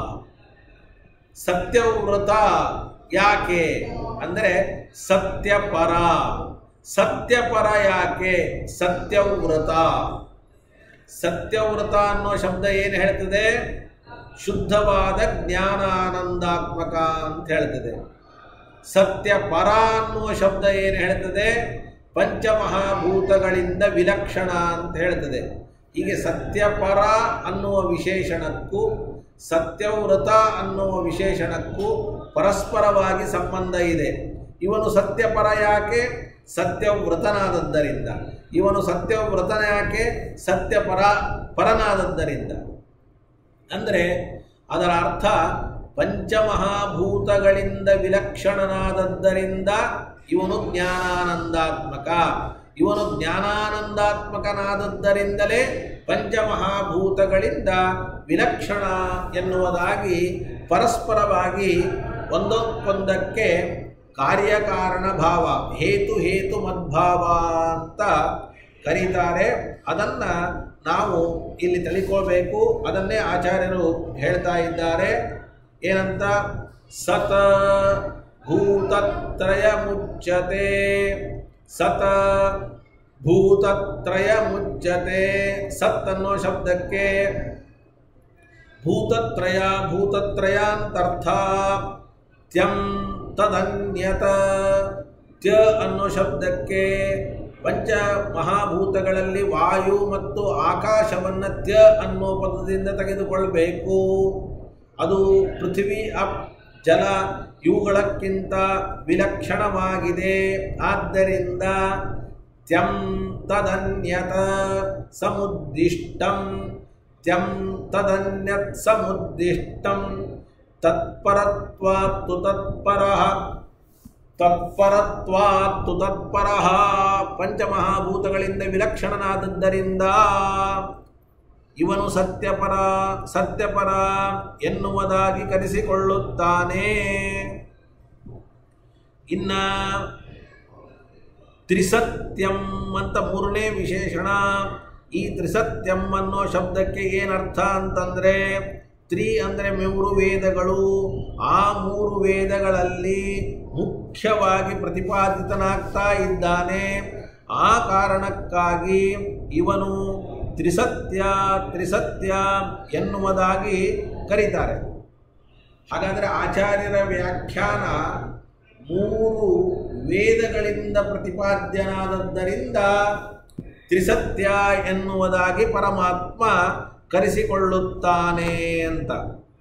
ಸತ್ಯವ್ರತ ಯಾಕೆ ಅಂದರೆ ಸತ್ಯಪರ ಸತ್ಯಪರ ಯಾಕೆ ಸತ್ಯವ್ರತ ಸತ್ಯವ್ರತ ಅನ್ನೋ ಶಬ್ದ ಏನು ಹೇಳ್ತದೆ ಶುದ್ಧವಾದ ಜ್ಞಾನಾನಂದಾತ್ಮಕ ಅಂತ ಹೇಳ್ತದೆ ಸತ್ಯ ಪರ ಅನ್ನುವ ಶಬ್ದ ಏನು ಹೇಳ್ತದೆ ಪಂಚಮಹಾಭೂತಗಳಿಂದ ವಿಲಕ್ಷಣ ಅಂತ ಹೇಳ್ತದೆ ಹೀಗೆ ಸತ್ಯಪರ ಅನ್ನುವ ವಿಶೇಷಣಕ್ಕೂ ಸತ್ಯವ್ರತ ಅನ್ನುವ ವಿಶೇಷಣಕ್ಕೂ ಪರಸ್ಪರವಾಗಿ ಸಂಬಂಧ ಇದೆ ಇವನು ಸತ್ಯಪರ ಯಾಕೆ ಸತ್ಯವ್ರತನಾದದ್ದರಿಂದ ಇವನು ಸತ್ಯವ್ರತನ ಯಾಕೆ ಸತ್ಯಪರ ಪರನಾದದ್ದರಿಂದ ಅಂದರೆ ಅದರ ಅರ್ಥ ಪಂಚಮಹಾಭೂತಗಳಿಂದ ವಿಲಕ್ಷಣನಾದದ್ದರಿಂದ ಇವನು ಜ್ಞಾನಾನಂದಾತ್ಮಕ ಇವನು ಜ್ಞಾನಾನಂದಾತ್ಮಕನಾದದ್ದರಿಂದಲೇ ಪಂಚಮಹಾಭೂತಗಳಿಂದ ವಿಲಕ್ಷಣ ಎನ್ನುವುದಾಗಿ ಪರಸ್ಪರವಾಗಿ ಒಂದಕ್ಕೊಂದಕ್ಕೆ ಕಾರ್ಯಕಾರಣ ಭಾವ ಹೇತು ಹೇತು ಮದ್ಭಾವ ಅಂತ ಕರೀತಾರೆ ಅದನ್ನು ನಾವು ಇಲ್ಲಿ ತಿಳಿಕೊಳ್ಬೇಕು ಅದನ್ನೇ ಆಚಾರ್ಯರು ಹೇಳ್ತಾ ಇದ್ದಾರೆ ಏನಂತ ಸತ ಭೂತತ್ರಯ ಮುಚ್ಚತೆ ಸತ ಭೂತತ್ರಯ ಮುಚ್ಚತೆ ಸತ್ ಅನ್ನೋ ಶಬ್ದಕ್ಕೆ ಭೂತತ್ರಯ ಭೂತತ್ರಯಾಂತರ್ಥ ತ್ಯಂ ತದನ್ಯತ ತ್ಯ ಅನ್ನೋ ಶಬ್ದಕ್ಕೆ ಪಂಚ ಮಹಾಭೂತಗಳಲ್ಲಿ ವಾಯು ಮತ್ತು ಆಕಾಶವನ್ನು ತ್ಯ ಅನ್ನೋ ಪದದಿಂದ ತೆಗೆದುಕೊಳ್ಬೇಕು ಅದು ಪೃಥ್ವಿ ಅಪ್ ಜಲ ಇವುಗಳಕ್ಕಿಂತ ವಿಲಕ್ಷಣವಾಗಿದೆ ಆದ್ದರಿಂದ ತ್ಯಂ ತದನ್ಯತ ಸಮುದ್ದಿಷ್ಟಂ ತ್ಯಂ ತದನ್ಯತ್ ಸಮುದ್ದಿಷ್ಟಂ ತತ್ಪರತ್ವಾತ್ತು ತತ್ಪರಃ ತತ್ಪರತ್ವಾತ್ತು ತತ್ಪರಃ ಪಂಚಮಹಾಭೂತಗಳಿಂದ ವಿಲಕ್ಷಣನಾದದ್ದರಿಂದ ಇವನು ಸತ್ಯಪರ ಸತ್ಯಪರ ಎನ್ನುವುದಾಗಿ ಕರೆಸಿಕೊಳ್ಳುತ್ತಾನೆ ಇನ್ನ ತ್ರಿಸತ್ಯಂ ಅಂತ ಮೂರನೇ ವಿಶೇಷಣ ಈ ತ್ರಿಸತ್ಯಂ ಅನ್ನೋ ಶಬ್ದಕ್ಕೆ ಏನರ್ಥ ಅಂತಂದರೆ ತ್ರಿ ಅಂದರೆ ಮೂರು ವೇದಗಳು ಆ ಮೂರು ವೇದಗಳಲ್ಲಿ ಮುಖ್ಯವಾಗಿ ಪ್ರತಿಪಾದಿತನಾಗ್ತಾ ಇದ್ದಾನೆ ಆ ಕಾರಣಕ್ಕಾಗಿ ಇವನು ತ್ರಿಸತ್ಯ ತ್ರಿಸತ್ಯ ಎನ್ನುವುದಾಗಿ ಕರೀತಾರೆ ಹಾಗಾದರೆ ಆಚಾರ್ಯರ ವ್ಯಾಖ್ಯಾನ ಮೂರು ವೇದಗಳಿಂದ ಪ್ರತಿಪಾದ್ಯನಾದದ್ದರಿಂದ ತ್ರಿಸತ್ಯ ಎನ್ನುವುದಾಗಿ ಪರಮಾತ್ಮ ಕರೆಸಿಕೊಳ್ಳುತ್ತಾನೆ ಅಂತ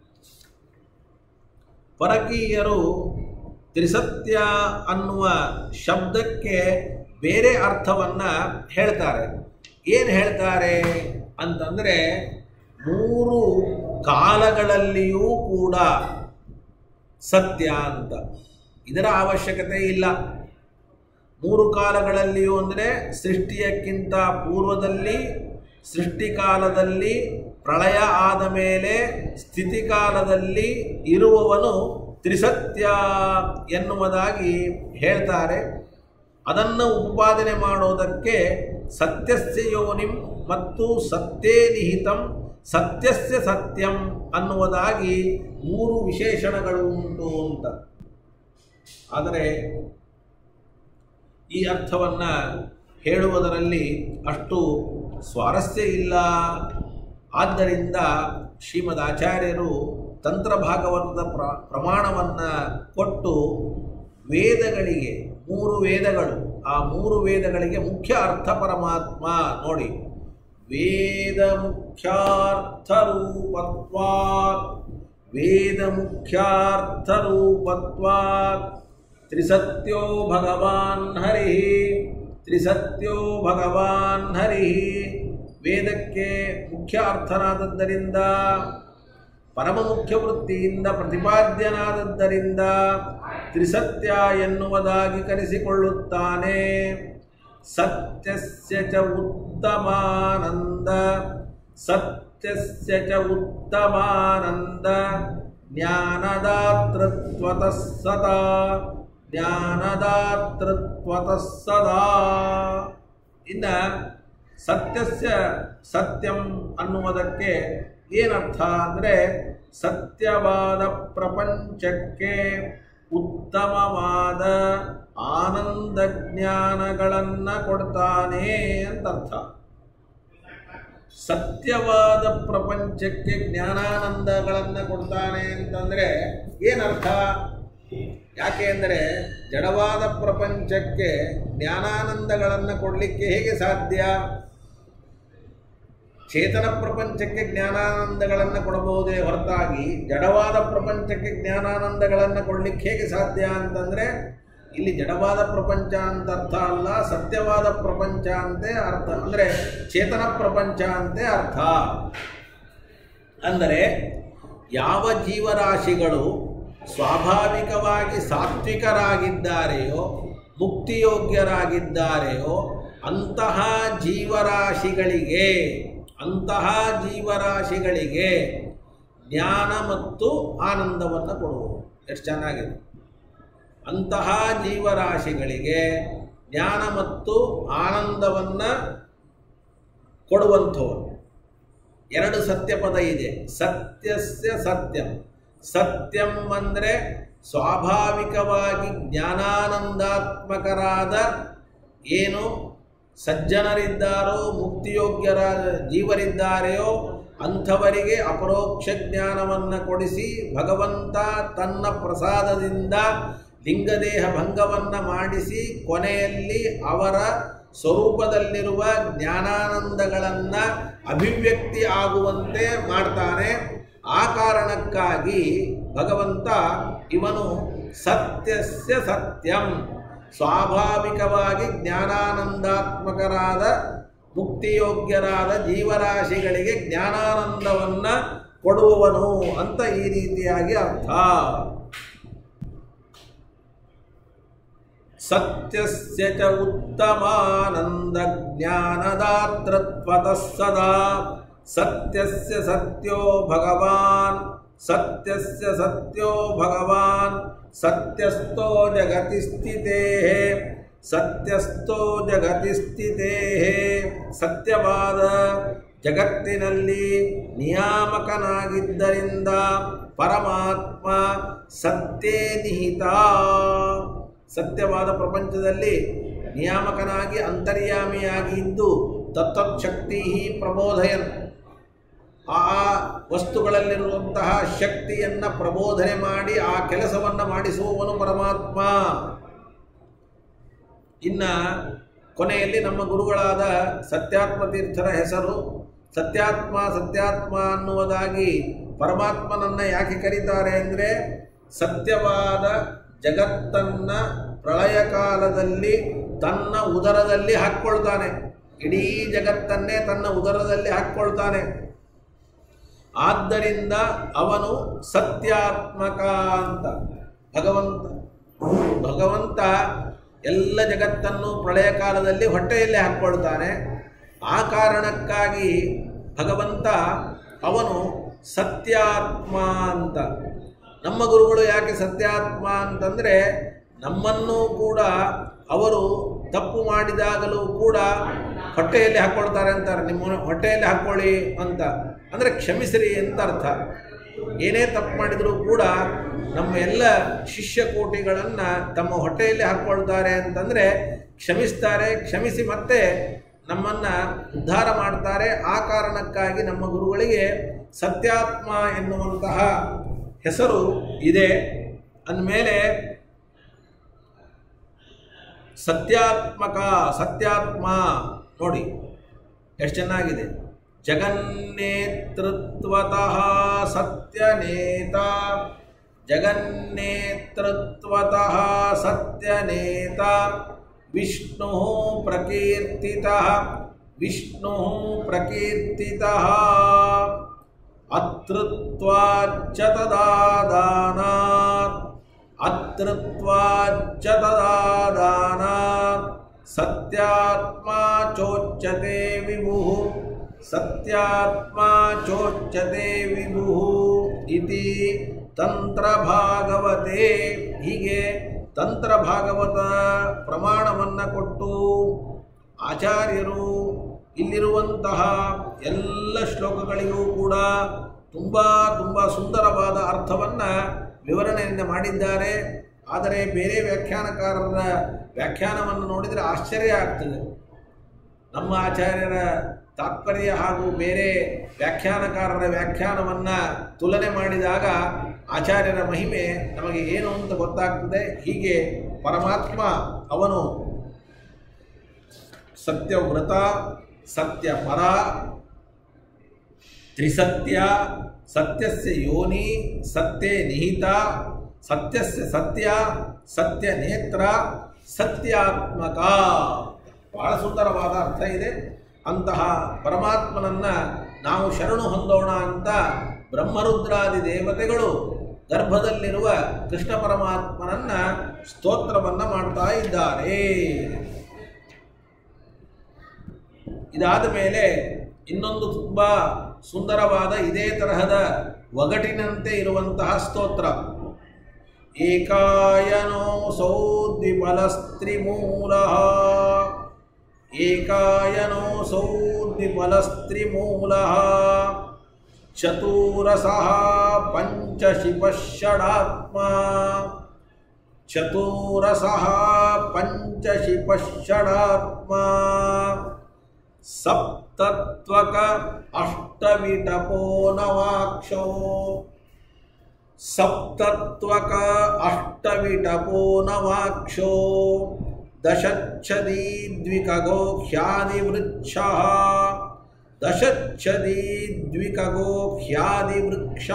ಪರಕೀಯರು ತ್ರಿಸತ್ಯ ಅನ್ನುವ ಶಬ್ದಕ್ಕೆ ಬೇರೆ ಅರ್ಥವನ್ನು ಹೇಳ್ತಾರೆ ಏನು ಹೇಳ್ತಾರೆ ಅಂತಂದರೆ ಮೂರು ಕಾಲಗಳಲ್ಲಿಯೂ ಕೂಡ ಸತ್ಯ ಅಂತ ಇದರ ಅವಶ್ಯಕತೆ ಇಲ್ಲ ಮೂರು ಕಾಲಗಳಲ್ಲಿಯೂ ಅಂದರೆ ಸೃಷ್ಟಿಯಕ್ಕಿಂತ ಪೂರ್ವದಲ್ಲಿ ಸೃಷ್ಟಿಕಾಲದಲ್ಲಿ ಪ್ರಳಯ ಆದ ಮೇಲೆ ಸ್ಥಿತಿಕಾಲದಲ್ಲಿ ಇರುವವನು ತ್ರಿಸತ್ಯ ಎನ್ನುವುದಾಗಿ ಹೇಳ್ತಾರೆ ಅದನ್ನು ಉತ್ಪಾದನೆ ಮಾಡೋದಕ್ಕೆ ಸತ್ಯಸ್ಯ ಯೋನಿಂ ಮತ್ತು ಸತ್ಯೇ ನಿಹಿತಂ ಸತ್ಯಸ್ಯ ಸತ್ಯಂ ಅನ್ನುವುದಾಗಿ ಮೂರು ವಿಶೇಷಣಗಳು ಉಂಟು ಅಂತ ಆದರೆ ಈ ಅರ್ಥವನ್ನು ಹೇಳುವುದರಲ್ಲಿ ಅಷ್ಟು ಸ್ವಾರಸ್ಯ ಇಲ್ಲ ಆದ್ದರಿಂದ ಶ್ರೀಮದ್ ಆಚಾರ್ಯರು ತಂತ್ರ ಭಾಗವತದ ಪ್ರ ಪ್ರಮಾಣವನ್ನು ಕೊಟ್ಟು ವೇದಗಳಿಗೆ ಮೂರು ವೇದಗಳು ಆ ಮೂರು ವೇದಗಳಿಗೆ ಮುಖ್ಯ ಅರ್ಥ ಪರಮಾತ್ಮ ನೋಡಿ ವೇದ ಮುಖ್ಯಾರ್ಥರೂಪತ್ವಾತ್ ವೇದ ಮುಖ್ಯಾರ್ಥರೂಪತ್ವಾತ್ ತ್ರಿಸತ್ಯೋ ಭಗವಾನ್ ಹರಿ ತ್ರಿಸತ್ಯೋ ಭಗವಾನ್ ಹರಿ ವೇದಕ್ಕೆ ಮುಖ್ಯ ಅರ್ಥನಾದದ್ದರಿಂದ ಪರಮ ಮುಖ್ಯ ವೃತ್ತಿಯಿಂದ ಪ್ರತಿಪಾದ್ಯನಾದದ್ದರಿಂದ ತ್ರಿಸತ್ಯ ಎನ್ನುವುದಾಗಿ ಕರೆಸಿಕೊಳ್ಳುತ್ತಾನೆ ಸತ್ಯಸ್ಯ ಚ ಉತ್ತಮಾನಂದ ಸತ್ಯಸ್ಯ ಚ ಉತ್ತಮಾನಂದ ಜ್ಞಾನದಾತೃತ್ವತಃ ಸದಾ ಜ್ಞಾನದಾತೃತ್ವತಃ ಸದಾ ಇನ್ನು ಸತ್ಯಸ್ಯ ಸತ್ಯಂ ಅನ್ನುವುದಕ್ಕೆ ಏನರ್ಥ ಅಂದರೆ ಸತ್ಯವಾದ ಪ್ರಪಂಚಕ್ಕೆ ಉತ್ತಮವಾದ ಆನಂದ ಜ್ಞಾನಗಳನ್ನು ಕೊಡ್ತಾನೆ ಅಂತ ಅರ್ಥ ಸತ್ಯವಾದ ಪ್ರಪಂಚಕ್ಕೆ ಜ್ಞಾನಾನಂದಗಳನ್ನು ಕೊಡ್ತಾನೆ ಅಂತಂದರೆ ಏನರ್ಥ ಯಾಕೆ ಅಂದರೆ ಜಡವಾದ ಪ್ರಪಂಚಕ್ಕೆ ಜ್ಞಾನಾನಂದಗಳನ್ನು ಕೊಡಲಿಕ್ಕೆ ಹೇಗೆ ಸಾಧ್ಯ ಚೇತನ ಪ್ರಪಂಚಕ್ಕೆ ಜ್ಞಾನಾನಂದಗಳನ್ನು ಕೊಡಬಹುದೇ ಹೊರತಾಗಿ ಜಡವಾದ ಪ್ರಪಂಚಕ್ಕೆ ಜ್ಞಾನಾನಂದಗಳನ್ನು ಕೊಡಲಿಕ್ಕೆ ಹೇಗೆ ಸಾಧ್ಯ ಅಂತಂದರೆ ಇಲ್ಲಿ ಜಡವಾದ ಪ್ರಪಂಚ ಅಂತ ಅರ್ಥ ಅಲ್ಲ ಸತ್ಯವಾದ ಪ್ರಪಂಚ ಅಂತೆ ಅರ್ಥ ಅಂದರೆ ಚೇತನ ಪ್ರಪಂಚ ಅಂತೆ ಅರ್ಥ ಅಂದರೆ ಯಾವ ಜೀವರಾಶಿಗಳು ಸ್ವಾಭಾವಿಕವಾಗಿ ಸಾತ್ವಿಕರಾಗಿದ್ದಾರೆಯೋ ಮುಕ್ತಿಯೋಗ್ಯರಾಗಿದ್ದಾರೆಯೋ ಅಂತಹ ಜೀವರಾಶಿಗಳಿಗೆ ಅಂತಹ ಜೀವರಾಶಿಗಳಿಗೆ ಜ್ಞಾನ ಮತ್ತು ಆನಂದವನ್ನು ಕೊಡುವುದು ಎಷ್ಟು ಚೆನ್ನಾಗಿದೆ ಅಂತಹ ಜೀವರಾಶಿಗಳಿಗೆ ಜ್ಞಾನ ಮತ್ತು ಆನಂದವನ್ನು ಕೊಡುವಂಥವರು ಎರಡು ಸತ್ಯ ಪದ ಇದೆ ಸತ್ಯಸ್ಯ ಸತ್ಯಂ ಸತ್ಯಂ ಅಂದರೆ ಸ್ವಾಭಾವಿಕವಾಗಿ ಜ್ಞಾನಾನಂದಾತ್ಮಕರಾದ ಏನು ಸಜ್ಜನರಿದ್ದಾರೋ ಮುಕ್ತಿಯೋಗ್ಯರ ಜೀವರಿದ್ದಾರೆಯೋ ಅಂಥವರಿಗೆ ಅಪರೋಕ್ಷ ಜ್ಞಾನವನ್ನು ಕೊಡಿಸಿ ಭಗವಂತ ತನ್ನ ಪ್ರಸಾದದಿಂದ ಲಿಂಗದೇಹ ಭಂಗವನ್ನು ಮಾಡಿಸಿ ಕೊನೆಯಲ್ಲಿ ಅವರ ಸ್ವರೂಪದಲ್ಲಿರುವ ಜ್ಞಾನಾನಂದಗಳನ್ನು ಅಭಿವ್ಯಕ್ತಿ ಆಗುವಂತೆ ಮಾಡ್ತಾನೆ ಆ ಕಾರಣಕ್ಕಾಗಿ ಭಗವಂತ ಇವನು ಸತ್ಯಸ್ಯ ಸತ್ಯಂ ಸ್ವಾಭಾವಿಕವಾಗಿ ಜ್ಞಾನಾನಂದಾತ್ಮಕರಾದ ಮುಕ್ತಿಯೋಗ್ಯರಾದ ಜೀವರಾಶಿಗಳಿಗೆ ಜ್ಞಾನಾನಂದವನ್ನು ಕೊಡುವವನು ಅಂತ ಈ ರೀತಿಯಾಗಿ ಅರ್ಥ ಸತ್ಯಸ್ಯ ಚ ಉತ್ತಮಾನಂದ ಜ್ಞಾನದಾತೃತ್ವತಃ ಸದಾ ಸತ್ಯಸ್ಯ ಸತ್ಯೋ ಭಗವಾನ್ ಸತ್ಯಸ್ಯ ಸತ್ಯೋ ಭಗವಾನ್ ಸತ್ಯಸ್ಥೋ ಜಗತಿ ಸ್ಥಿತೇ ಸತ್ಯಸ್ಥೋ ಜಗತಿ ಸ್ಥಿತೇ ಸತ್ಯವಾದ ಜಗತ್ತಿನಲ್ಲಿ ನಿಯಾಮಕನಾಗಿದ್ದರಿಂದ ಪರಮಾತ್ಮ ಸತ್ಯೇ ನಿಹಿತ ಸತ್ಯವಾದ ಪ್ರಪಂಚದಲ್ಲಿ ನಿಯಾಮಕನಾಗಿ ಅಂತರ್ಯಾಮಿಯಾಗಿ ಇದ್ದು ತತ್ತಚ್ಛಕ್ತಿ ಪ್ರಬೋಧಯನ್ ಆ ವಸ್ತುಗಳಲ್ಲಿರುವಂತಹ ಶಕ್ತಿಯನ್ನು ಪ್ರಬೋಧನೆ ಮಾಡಿ ಆ ಕೆಲಸವನ್ನು ಮಾಡಿಸುವವನು ಪರಮಾತ್ಮ ಇನ್ನು ಕೊನೆಯಲ್ಲಿ ನಮ್ಮ ಗುರುಗಳಾದ ಸತ್ಯಾತ್ಮ ತೀರ್ಥರ ಹೆಸರು ಸತ್ಯಾತ್ಮ ಸತ್ಯಾತ್ಮ ಅನ್ನುವುದಾಗಿ ಪರಮಾತ್ಮನನ್ನು ಯಾಕೆ ಕರೀತಾರೆ ಅಂದರೆ ಸತ್ಯವಾದ ಜಗತ್ತನ್ನು ಪ್ರಳಯ ಕಾಲದಲ್ಲಿ ತನ್ನ ಉದರದಲ್ಲಿ ಹಾಕ್ಕೊಳ್ತಾನೆ ಇಡೀ ಜಗತ್ತನ್ನೇ ತನ್ನ ಉದರದಲ್ಲಿ ಹಾಕ್ಕೊಳ್ತಾನೆ ಆದ್ದರಿಂದ ಅವನು ಸತ್ಯಾತ್ಮಕ ಅಂತ ಭಗವಂತ ಭಗವಂತ ಎಲ್ಲ ಜಗತ್ತನ್ನು ಪ್ರಳಯ ಕಾಲದಲ್ಲಿ ಹೊಟ್ಟೆಯಲ್ಲಿ ಹಾಕ್ಕೊಳ್ತಾನೆ ಆ ಕಾರಣಕ್ಕಾಗಿ ಭಗವಂತ ಅವನು ಸತ್ಯಾತ್ಮ ಅಂತ ನಮ್ಮ ಗುರುಗಳು ಯಾಕೆ ಸತ್ಯಾತ್ಮ ಅಂತಂದರೆ ನಮ್ಮನ್ನು ಕೂಡ ಅವರು ತಪ್ಪು ಮಾಡಿದಾಗಲೂ ಕೂಡ ಹೊಟ್ಟೆಯಲ್ಲಿ ಹಾಕ್ಕೊಳ್ತಾರೆ ಅಂತಾರೆ ನಿಮ್ಮ ಹೊಟ್ಟೆಯಲ್ಲಿ ಹಾಕ್ಕೊಳ್ಳಿ ಅಂತ ಅಂದರೆ ಕ್ಷಮಿಸಿರಿ ಅಂತ ಅರ್ಥ ಏನೇ ತಪ್ಪು ಮಾಡಿದರೂ ಕೂಡ ನಮ್ಮ ಎಲ್ಲ ಶಿಷ್ಯ ಕೋಟಿಗಳನ್ನು ತಮ್ಮ ಹೊಟ್ಟೆಯಲ್ಲಿ ಹಾಕ್ಕೊಳ್ತಾರೆ ಅಂತಂದರೆ ಕ್ಷಮಿಸ್ತಾರೆ ಕ್ಷಮಿಸಿ ಮತ್ತೆ ನಮ್ಮನ್ನು ಉದ್ಧಾರ ಮಾಡ್ತಾರೆ ಆ ಕಾರಣಕ್ಕಾಗಿ ನಮ್ಮ ಗುರುಗಳಿಗೆ ಸತ್ಯಾತ್ಮ ಎನ್ನುವಂತಹ ಹೆಸರು ಇದೆ ಅಂದಮೇಲೆ ಸತ್ಯಾತ್ಮಕ ಸತ್ಯಾತ್ಮ ನೋಡಿ ಎಷ್ಟು ಚೆನ್ನಾಗಿದೆ ಜಗನ್ನೇತೃತ್ವತಃ ಸತ್ಯನೇತ ಜಗನ್ನೇತೃತ್ವತಃ ಸತ್ಯನೇತ ವಿಷ್ಣು ಪ್ರಕೀರ್ತಿತಃ ವಿಷ್ಣು ಪ್ರಕೀರ್ತಿತಃ ಅತೃತ್ವಾಚ್ಚ ತದಾದಾನಾತ್ ಅತೃತ್ವಾಚ್ಚ ತದಾದಾನಾತ್ ಸತ್ಯಾತ್ಮ ಚೋಚ್ಯತೆ ವಿಭು ಸತ್ಯಾತ್ಮ ಚೋಚ್ಯತೆ ವಿಭು ಇತಿ ತಂತ್ರಭಾಗವತೆ ಹೀಗೆ ತಂತ್ರಭಾಗವತ ಪ್ರಮಾಣವನ್ನು ಕೊಟ್ಟು ಆಚಾರ್ಯರು ಇಲ್ಲಿರುವಂತಹ ಎಲ್ಲ ಶ್ಲೋಕಗಳಿಗೂ ಕೂಡ ತುಂಬ ತುಂಬ ಸುಂದರವಾದ ಅರ್ಥವನ್ನು ವಿವರಣೆಯನ್ನು ಮಾಡಿದ್ದಾರೆ ಆದರೆ ಬೇರೆ ವ್ಯಾಖ್ಯಾನಕಾರರ ವ್ಯಾಖ್ಯಾನವನ್ನು ನೋಡಿದರೆ ಆಶ್ಚರ್ಯ ಆಗ್ತದೆ ನಮ್ಮ ಆಚಾರ್ಯರ ತಾತ್ಪರ್ಯ ಹಾಗೂ ಬೇರೆ ವ್ಯಾಖ್ಯಾನಕಾರರ ವ್ಯಾಖ್ಯಾನವನ್ನು ತುಲನೆ ಮಾಡಿದಾಗ ಆಚಾರ್ಯರ ಮಹಿಮೆ ನಮಗೆ ಏನು ಅಂತ ಗೊತ್ತಾಗ್ತದೆ ಹೀಗೆ ಪರಮಾತ್ಮ ಅವನು ಸತ್ಯವ್ರತ ಸತ್ಯಪರ ತ್ರಿಸತ್ಯ ಸತ್ಯಸ್ಯ ಯೋನಿ ಸತ್ಯೇ ನಿಹಿತ ಸತ್ಯಸ್ಯ ಸತ್ಯ ಸತ್ಯ ನೇತ್ರ ಸತ್ಯಾತ್ಮಕ ಬಹಳ ಸುಂದರವಾದ ಅರ್ಥ ಇದೆ ಅಂತಹ ಪರಮಾತ್ಮನನ್ನ ನಾವು ಶರಣು ಹೊಂದೋಣ ಅಂತ ಬ್ರಹ್ಮರುದ್ರಾದಿ ದೇವತೆಗಳು ಗರ್ಭದಲ್ಲಿರುವ ಕೃಷ್ಣ ಪರಮಾತ್ಮನನ್ನ ಸ್ತೋತ್ರವನ್ನ ಮಾಡ್ತಾ ಇದ್ದಾರೆ ಇದಾದ ಮೇಲೆ ಇನ್ನೊಂದು ತುಂಬ ಸುಂದರವಾದ ಇದೇ ತರಹದ ಒಗಟಿನಂತೆ ಇರುವಂತಹ ಸ್ತೋತ್ರ ಏಕಾಯನೋ ಸೌದ್ವಿಫಲಸ್ತ್ರಿಮೂಲ ಏಕಾಯನೋ ಸೌದ್ವಿಫಲಸ್ತ್ರಿಮೂಲ ಚತುರಸಃ ಪಂಚಶಿಪಷಡಾತ್ಮ ಚತುರಸಃ ಪಂಚಶಿಪಷಡಾತ್ಮ ಸಪ್ತತ್ವಕ ಅಷ್ಟವಿಟಪೋ ನವಾಕ್ಷೋ ಸಪ್ತತ್ವಕ ಅಷ್ಟವಿಟಪೋ ನವಾಕ್ಷೋ ದಶಚ್ಛದಿ ದ್ವಿಕಗೋ ಖ್ಯಾದಿವೃಕ್ಷ ದಶಚ್ಛದಿ ದ್ವಿಕಗೋ ಖ್ಯಾದಿವೃಕ್ಷ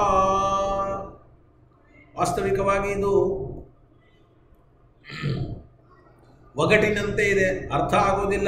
ವಾಸ್ತವಿಕವಾಗಿ ಇದು ಒಗಟಿನಂತೆ ಇದೆ ಅರ್ಥ ಆಗೋದಿಲ್ಲ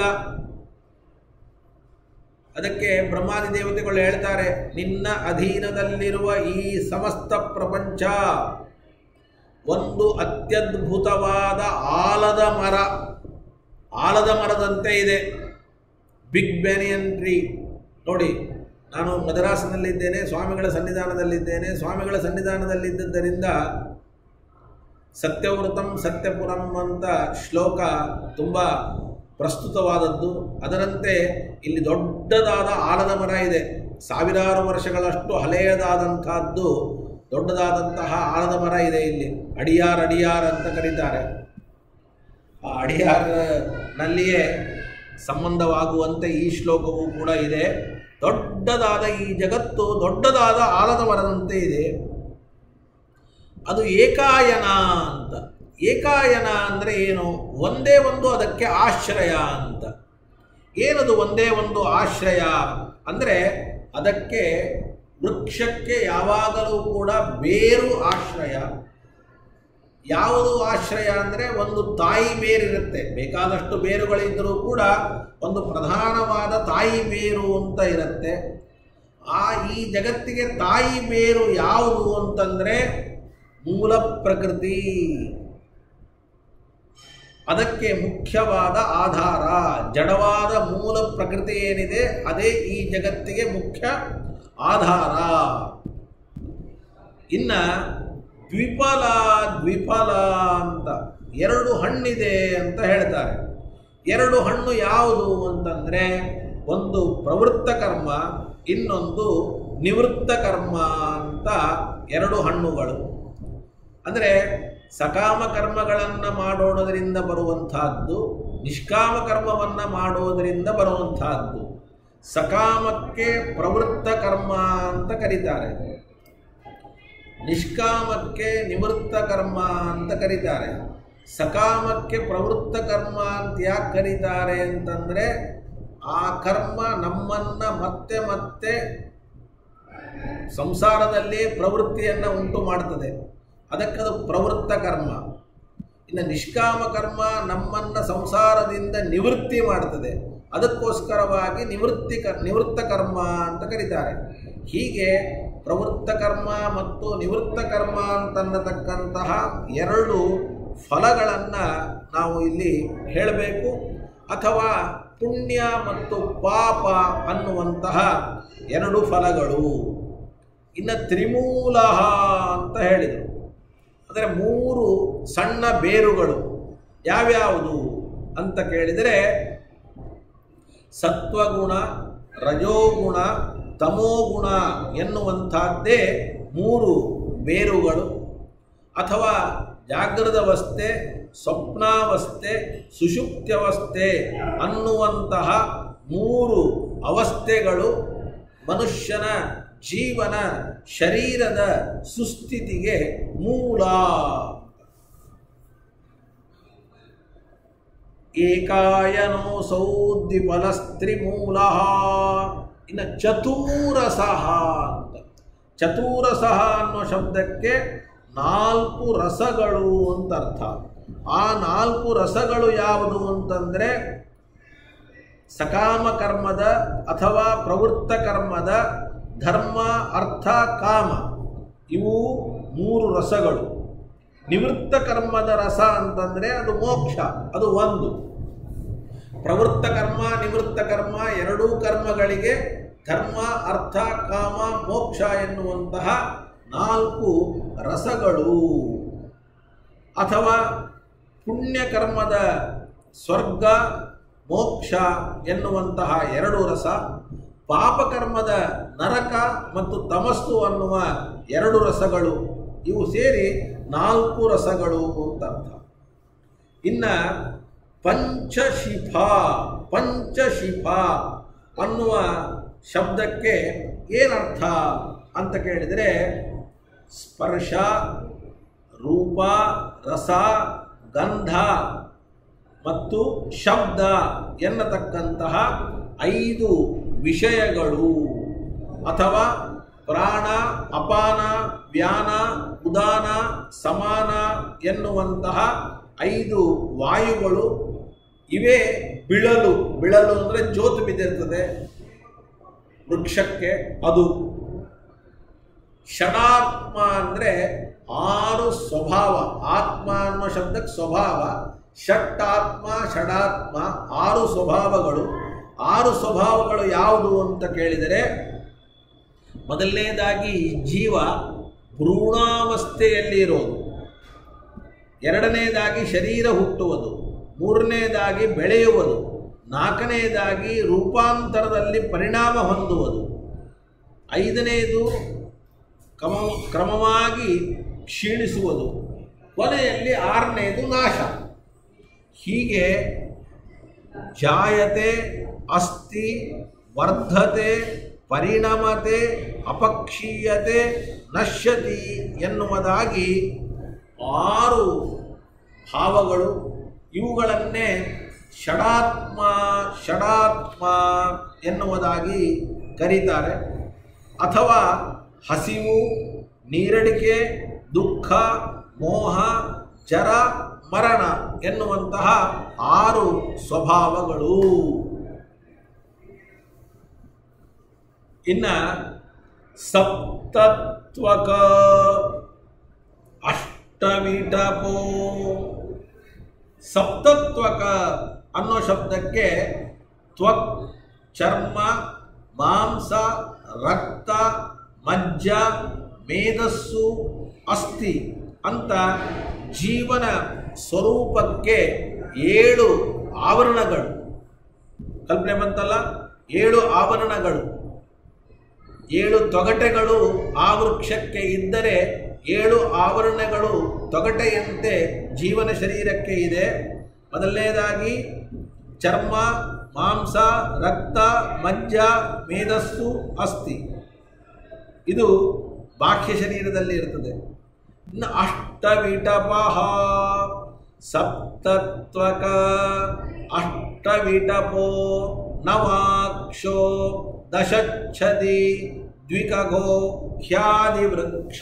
ಅದಕ್ಕೆ ಬ್ರಹ್ಮಾದಿ ದೇವತೆಗಳು ಹೇಳ್ತಾರೆ ನಿನ್ನ ಅಧೀನದಲ್ಲಿರುವ ಈ ಸಮಸ್ತ ಪ್ರಪಂಚ ಒಂದು ಅತ್ಯದ್ಭುತವಾದ ಆಲದ ಮರ ಆಲದ ಮರದಂತೆ ಇದೆ ಬಿಗ್ ಬ್ಯಾನಿಯನ್ ಟ್ರೀ ನೋಡಿ ನಾನು ಮದರಾಸಿನಲ್ಲಿದ್ದೇನೆ ಸ್ವಾಮಿಗಳ ಸನ್ನಿಧಾನದಲ್ಲಿದ್ದೇನೆ ಸ್ವಾಮಿಗಳ ಸನ್ನಿಧಾನದಲ್ಲಿದ್ದರಿಂದ ಸತ್ಯವೃತಂ ಸತ್ಯಪುರಂ ಅಂತ ಶ್ಲೋಕ ತುಂಬ ಪ್ರಸ್ತುತವಾದದ್ದು ಅದರಂತೆ ಇಲ್ಲಿ ದೊಡ್ಡದಾದ ಆಲದ ಮರ ಇದೆ ಸಾವಿರಾರು ವರ್ಷಗಳಷ್ಟು ಹಳೆಯದಾದಂತಹದ್ದು ದೊಡ್ಡದಾದಂತಹ ಆಲದ ಮರ ಇದೆ ಇಲ್ಲಿ ಅಡಿಯಾರ್ ಅಡಿಯಾರ್ ಅಂತ ಕರೀತಾರೆ ಆ ಅಡಿಯಾರ್ನಲ್ಲಿಯೇ ಸಂಬಂಧವಾಗುವಂತೆ ಈ ಶ್ಲೋಕವೂ ಕೂಡ ಇದೆ ದೊಡ್ಡದಾದ ಈ ಜಗತ್ತು ದೊಡ್ಡದಾದ ಆಲದ ಮರದಂತೆ ಇದೆ ಅದು ಏಕಾಯನ ಅಂತ ಏಕಾಯನ ಅಂದರೆ ಏನು ಒಂದೇ ಒಂದು ಅದಕ್ಕೆ ಆಶ್ರಯ ಅಂತ ಏನದು ಒಂದೇ ಒಂದು ಆಶ್ರಯ ಅಂದರೆ ಅದಕ್ಕೆ ವೃಕ್ಷಕ್ಕೆ ಯಾವಾಗಲೂ ಕೂಡ ಬೇರು ಆಶ್ರಯ ಯಾವುದು ಆಶ್ರಯ ಅಂದರೆ ಒಂದು ತಾಯಿ ಬೇರಿರುತ್ತೆ ಬೇಕಾದಷ್ಟು ಬೇರುಗಳಿದ್ದರೂ ಕೂಡ ಒಂದು ಪ್ರಧಾನವಾದ ತಾಯಿ ಬೇರು ಅಂತ ಇರುತ್ತೆ ಆ ಈ ಜಗತ್ತಿಗೆ ತಾಯಿ ಬೇರು ಯಾವುದು ಅಂತಂದರೆ ಮೂಲ ಪ್ರಕೃತಿ ಅದಕ್ಕೆ ಮುಖ್ಯವಾದ ಆಧಾರ ಜಡವಾದ ಮೂಲ ಪ್ರಕೃತಿ ಏನಿದೆ ಅದೇ ಈ ಜಗತ್ತಿಗೆ ಮುಖ್ಯ ಆಧಾರ ಇನ್ನ ದ್ವಿಫಲ ದ್ವಿಫಲ ಅಂತ ಎರಡು ಹಣ್ಣಿದೆ ಅಂತ ಹೇಳ್ತಾರೆ ಎರಡು ಹಣ್ಣು ಯಾವುದು ಅಂತಂದರೆ ಒಂದು ಪ್ರವೃತ್ತ ಕರ್ಮ ಇನ್ನೊಂದು ನಿವೃತ್ತ ಕರ್ಮ ಅಂತ ಎರಡು ಹಣ್ಣುಗಳು ಅಂದರೆ ಸಕಾಮ ಕರ್ಮಗಳನ್ನು ಮಾಡೋದರಿಂದ ಬರುವಂತಹದ್ದು ನಿಷ್ಕಾಮ ಕರ್ಮವನ್ನು ಮಾಡೋದರಿಂದ ಬರುವಂತಹದ್ದು ಸಕಾಮಕ್ಕೆ ಪ್ರವೃತ್ತ ಕರ್ಮ ಅಂತ ಕರೀತಾರೆ ನಿಷ್ಕಾಮಕ್ಕೆ ನಿವೃತ್ತ ಕರ್ಮ ಅಂತ ಕರೀತಾರೆ ಸಕಾಮಕ್ಕೆ ಪ್ರವೃತ್ತ ಕರ್ಮ ಅಂತ ಯಾಕೆ ಕರೀತಾರೆ ಅಂತಂದರೆ ಆ ಕರ್ಮ ನಮ್ಮನ್ನು ಮತ್ತೆ ಮತ್ತೆ ಸಂಸಾರದಲ್ಲಿ ಪ್ರವೃತ್ತಿಯನ್ನು ಉಂಟು ಮಾಡ್ತದೆ ಅದಕ್ಕದು ಪ್ರವೃತ್ತ ಕರ್ಮ ಇನ್ನು ನಿಷ್ಕಾಮ ಕರ್ಮ ನಮ್ಮನ್ನು ಸಂಸಾರದಿಂದ ನಿವೃತ್ತಿ ಮಾಡ್ತದೆ ಅದಕ್ಕೋಸ್ಕರವಾಗಿ ನಿವೃತ್ತಿ ಕ ನಿವೃತ್ತ ಕರ್ಮ ಅಂತ ಕರೀತಾರೆ ಹೀಗೆ ಪ್ರವೃತ್ತ ಕರ್ಮ ಮತ್ತು ನಿವೃತ್ತ ಕರ್ಮ ಅಂತನ್ನತಕ್ಕಂತಹ ಎರಡು ಫಲಗಳನ್ನು ನಾವು ಇಲ್ಲಿ ಹೇಳಬೇಕು ಅಥವಾ ಪುಣ್ಯ ಮತ್ತು ಪಾಪ ಅನ್ನುವಂತಹ ಎರಡು ಫಲಗಳು ಇನ್ನು ತ್ರಿಮೂಲ ಅಂತ ಹೇಳಿದರು ಅಂದರೆ ಮೂರು ಸಣ್ಣ ಬೇರುಗಳು ಯಾವ್ಯಾವುದು ಅಂತ ಕೇಳಿದರೆ ಸತ್ವಗುಣ ರಜೋಗುಣ ತಮೋಗುಣ ಎನ್ನುವಂಥದ್ದೇ ಮೂರು ಬೇರುಗಳು ಅಥವಾ ಜಾಗೃತವಸ್ಥೆ ಸ್ವಪ್ನಾವಸ್ಥೆ ಸುಷುಪ್ತ್ಯವಸ್ಥೆ ಅನ್ನುವಂತಹ ಮೂರು ಅವಸ್ಥೆಗಳು ಮನುಷ್ಯನ ಜೀವನ ಶರೀರದ ಸುಸ್ಥಿತಿಗೆ ಮೂಲ ಏಕಾಯನೋಸೌ ದ್ವಿಫಲಸ್ತ್ರಿಮೂಲ ಇನ್ನು ಚತುರಸಃ ಅಂತ ಚತುರಸಃ ಅನ್ನೋ ಶಬ್ದಕ್ಕೆ ನಾಲ್ಕು ರಸಗಳು ಅಂತ ಅರ್ಥ ಆ ನಾಲ್ಕು ರಸಗಳು ಯಾವುದು ಅಂತಂದರೆ ಸಕಾಮ ಕರ್ಮದ ಅಥವಾ ಪ್ರವೃತ್ತ ಕರ್ಮದ ಧರ್ಮ ಅರ್ಥ ಕಾಮ ಇವು ಮೂರು ರಸಗಳು ನಿವೃತ್ತ ಕರ್ಮದ ರಸ ಅಂತಂದರೆ ಅದು ಮೋಕ್ಷ ಅದು ಒಂದು ಪ್ರವೃತ್ತ ಕರ್ಮ ನಿವೃತ್ತ ಕರ್ಮ ಎರಡೂ ಕರ್ಮಗಳಿಗೆ ಧರ್ಮ ಅರ್ಥ ಕಾಮ ಮೋಕ್ಷ ಎನ್ನುವಂತಹ ನಾಲ್ಕು ರಸಗಳು ಅಥವಾ ಪುಣ್ಯಕರ್ಮದ ಸ್ವರ್ಗ ಮೋಕ್ಷ ಎನ್ನುವಂತಹ ಎರಡು ರಸ ಪಾಪಕರ್ಮದ ನರಕ ಮತ್ತು ತಮಸ್ಸು ಅನ್ನುವ ಎರಡು ರಸಗಳು ಇವು ಸೇರಿ ನಾಲ್ಕು ರಸಗಳು ಅಂತ ಅರ್ಥ ಇನ್ನ ಪಂಚಶಿಫ ಪಂಚಶಿಫ ಅನ್ನುವ ಶಬ್ದಕ್ಕೆ ಏನರ್ಥ ಅಂತ ಕೇಳಿದರೆ ಸ್ಪರ್ಶ ರೂಪ ರಸ ಗಂಧ ಮತ್ತು ಶಬ್ದ ಎನ್ನತಕ್ಕಂತಹ ಐದು ವಿಷಯಗಳು ಅಥವಾ ಪ್ರಾಣ ಅಪಾನ ವ್ಯಾನ ಉದಾನ ಸಮಾನ ಎನ್ನುವಂತಹ ಐದು ವಾಯುಗಳು ಇವೇ ಬಿಳಲು ಬಿಳಲು ಅಂದರೆ ಜೋತು ಬಿದ್ದಿರ್ತದೆ ವೃಕ್ಷಕ್ಕೆ ಅದು ಷಡಾತ್ಮ ಅಂದರೆ ಆರು ಸ್ವಭಾವ ಆತ್ಮ ಅನ್ನೋ ಶಬ್ದಕ್ಕೆ ಸ್ವಭಾವ ಷಟ್ಟಾತ್ಮ ಷಡಾತ್ಮ ಆರು ಸ್ವಭಾವಗಳು ಆರು ಸ್ವಭಾವಗಳು ಯಾವುದು ಅಂತ ಕೇಳಿದರೆ ಮೊದಲನೇದಾಗಿ ಜೀವ ಭ್ರೂಣಾವಸ್ಥೆಯಲ್ಲಿ ಇರೋದು ಎರಡನೇದಾಗಿ ಶರೀರ ಹುಟ್ಟುವುದು ಮೂರನೇದಾಗಿ ಬೆಳೆಯುವುದು ನಾಲ್ಕನೇದಾಗಿ ರೂಪಾಂತರದಲ್ಲಿ ಪರಿಣಾಮ ಹೊಂದುವುದು ಐದನೇದು ಕ್ರಮ ಕ್ರಮವಾಗಿ ಕ್ಷೀಣಿಸುವುದು ಕೊನೆಯಲ್ಲಿ ಆರನೇದು ನಾಶ ಹೀಗೆ ಜಾಯತೆ ಅಸ್ತಿ ವರ್ಧತೆ ಪರಿಣಮತೆ ಅಪಕ್ಷೀಯತೆ ನಶ್ಯತಿ ಎನ್ನುವುದಾಗಿ ಆರು ಭಾವಗಳು ಇವುಗಳನ್ನೇ ಷಡಾತ್ಮ ಷಡಾತ್ಮ ಎನ್ನುವುದಾಗಿ ಕರೀತಾರೆ ಅಥವಾ ಹಸಿವು ನೀರಡಿಕೆ ದುಃಖ ಮೋಹ ಜರ ಮರಣ ಎನ್ನುವಂತಹ ಆರು ಸ್ವಭಾವಗಳು ಇನ್ನ ಸಪ್ತತ್ವಕ ಅಷ್ಟವಿಟಪೋ ಸಪ್ತತ್ವಕ ಅನ್ನೋ ಶಬ್ದಕ್ಕೆ ತ್ವಕ್ ಚರ್ಮ ಮಾಂಸ ರಕ್ತ ಮಜ್ಜ ಮೇಧಸ್ಸು ಅಸ್ಥಿ ಅಂತ ಜೀವನ ಸ್ವರೂಪಕ್ಕೆ ಏಳು ಆವರಣಗಳು ಕಲ್ಪನೆ ಬಂತಲ್ಲ ಏಳು ಆವರಣಗಳು ಏಳು ತೊಗಟೆಗಳು ಆ ವೃಕ್ಷಕ್ಕೆ ಇದ್ದರೆ ಏಳು ಆವರಣಗಳು ತೊಗಟೆಯಂತೆ ಜೀವನ ಶರೀರಕ್ಕೆ ಇದೆ ಮೊದಲನೇದಾಗಿ ಚರ್ಮ ಮಾಂಸ ರಕ್ತ ಮಜ್ಜ ಮೇಧಸ್ಸು ಅಸ್ಥಿ ಇದು ಬಾಹ್ಯ ಶರೀರದಲ್ಲಿ ಇರ್ತದೆ ಇನ್ನು ಅಷ್ಟವಿಟಪಃ ಸಪ್ತತ್ವಕ ಅಷ್ಟವಿಟಪೋ ನವಾಕ್ಷೋ ದಶಚ್ಛದಿ ದ್ವಿಕಗೋ ಹ್ಯಾದಿವೃಕ್ಷ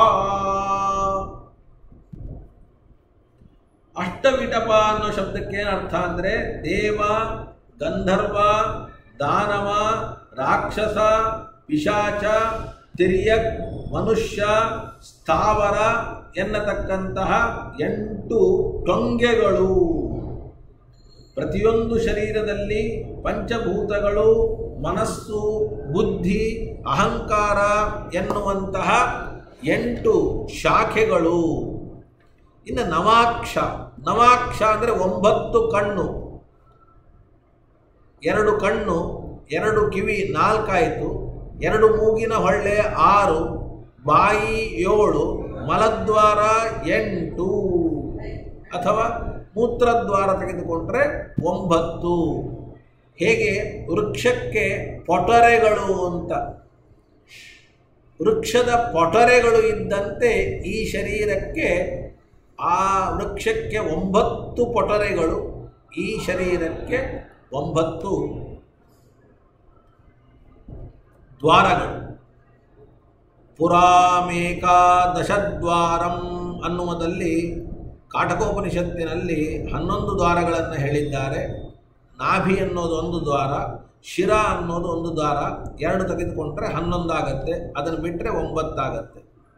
ಅಷ್ಟವಿಟಪ ಅನ್ನೋ ಶಬ್ದಕ್ಕೆ ಏನು ಅರ್ಥ ಅಂದರೆ ದೇವ ಗಂಧರ್ವ ದಾನವ ರಾಕ್ಷಸ ಪಿಶಾಚ ತಿರ್ಯಕ್ ಮನುಷ್ಯ ಸ್ಥಾವರ ಎನ್ನತಕ್ಕಂತಹ ಎಂಟು ಟೊಂಗೆಗಳು ಪ್ರತಿಯೊಂದು ಶರೀರದಲ್ಲಿ ಪಂಚಭೂತಗಳು ಮನಸ್ಸು ಬುದ್ಧಿ ಅಹಂಕಾರ ಎನ್ನುವಂತಹ ಎಂಟು ಶಾಖೆಗಳು ಇನ್ನು ನವಾಕ್ಷ ನವಾಕ್ಷ ಅಂದರೆ ಒಂಬತ್ತು ಕಣ್ಣು ಎರಡು ಕಣ್ಣು ಎರಡು ಕಿವಿ ನಾಲ್ಕಾಯಿತು ಎರಡು ಮೂಗಿನ ಹೊಳ್ಳೆ ಆರು ಬಾಯಿ ಏಳು ಮಲದ್ವಾರ ಎಂಟು ಅಥವಾ ಮೂತ್ರದ್ವಾರ ತೆಗೆದುಕೊಂಡ್ರೆ ಒಂಬತ್ತು ಹೇಗೆ ವೃಕ್ಷಕ್ಕೆ ಪೊಟರೆಗಳು ಅಂತ ವೃಕ್ಷದ ಪೊಟರೆಗಳು ಇದ್ದಂತೆ ಈ ಶರೀರಕ್ಕೆ ಆ ವೃಕ್ಷಕ್ಕೆ ಒಂಬತ್ತು ಪೊಟರೆಗಳು ಈ ಶರೀರಕ್ಕೆ ಒಂಬತ್ತು ದ್ವಾರಗಳು ಪುರಾಮೇಕಾದಶದ್ವಾರಂ ಅನ್ನುವುದಲ್ಲಿ ಕಾಟಕೋಪನಿಷತ್ತಿನಲ್ಲಿ ಹನ್ನೊಂದು ದ್ವಾರಗಳನ್ನು ಹೇಳಿದ್ದಾರೆ ನಾಭಿ ಅನ್ನೋದು ಒಂದು ದ್ವಾರ ಶಿರ ಅನ್ನೋದು ಒಂದು ದ್ವಾರ ಎರಡು ತೆಗೆದುಕೊಂಡ್ರೆ ಹನ್ನೊಂದಾಗತ್ತೆ ಅದನ್ನು ಬಿಟ್ಟರೆ ಒಂಬತ್ತಾಗತ್ತೆ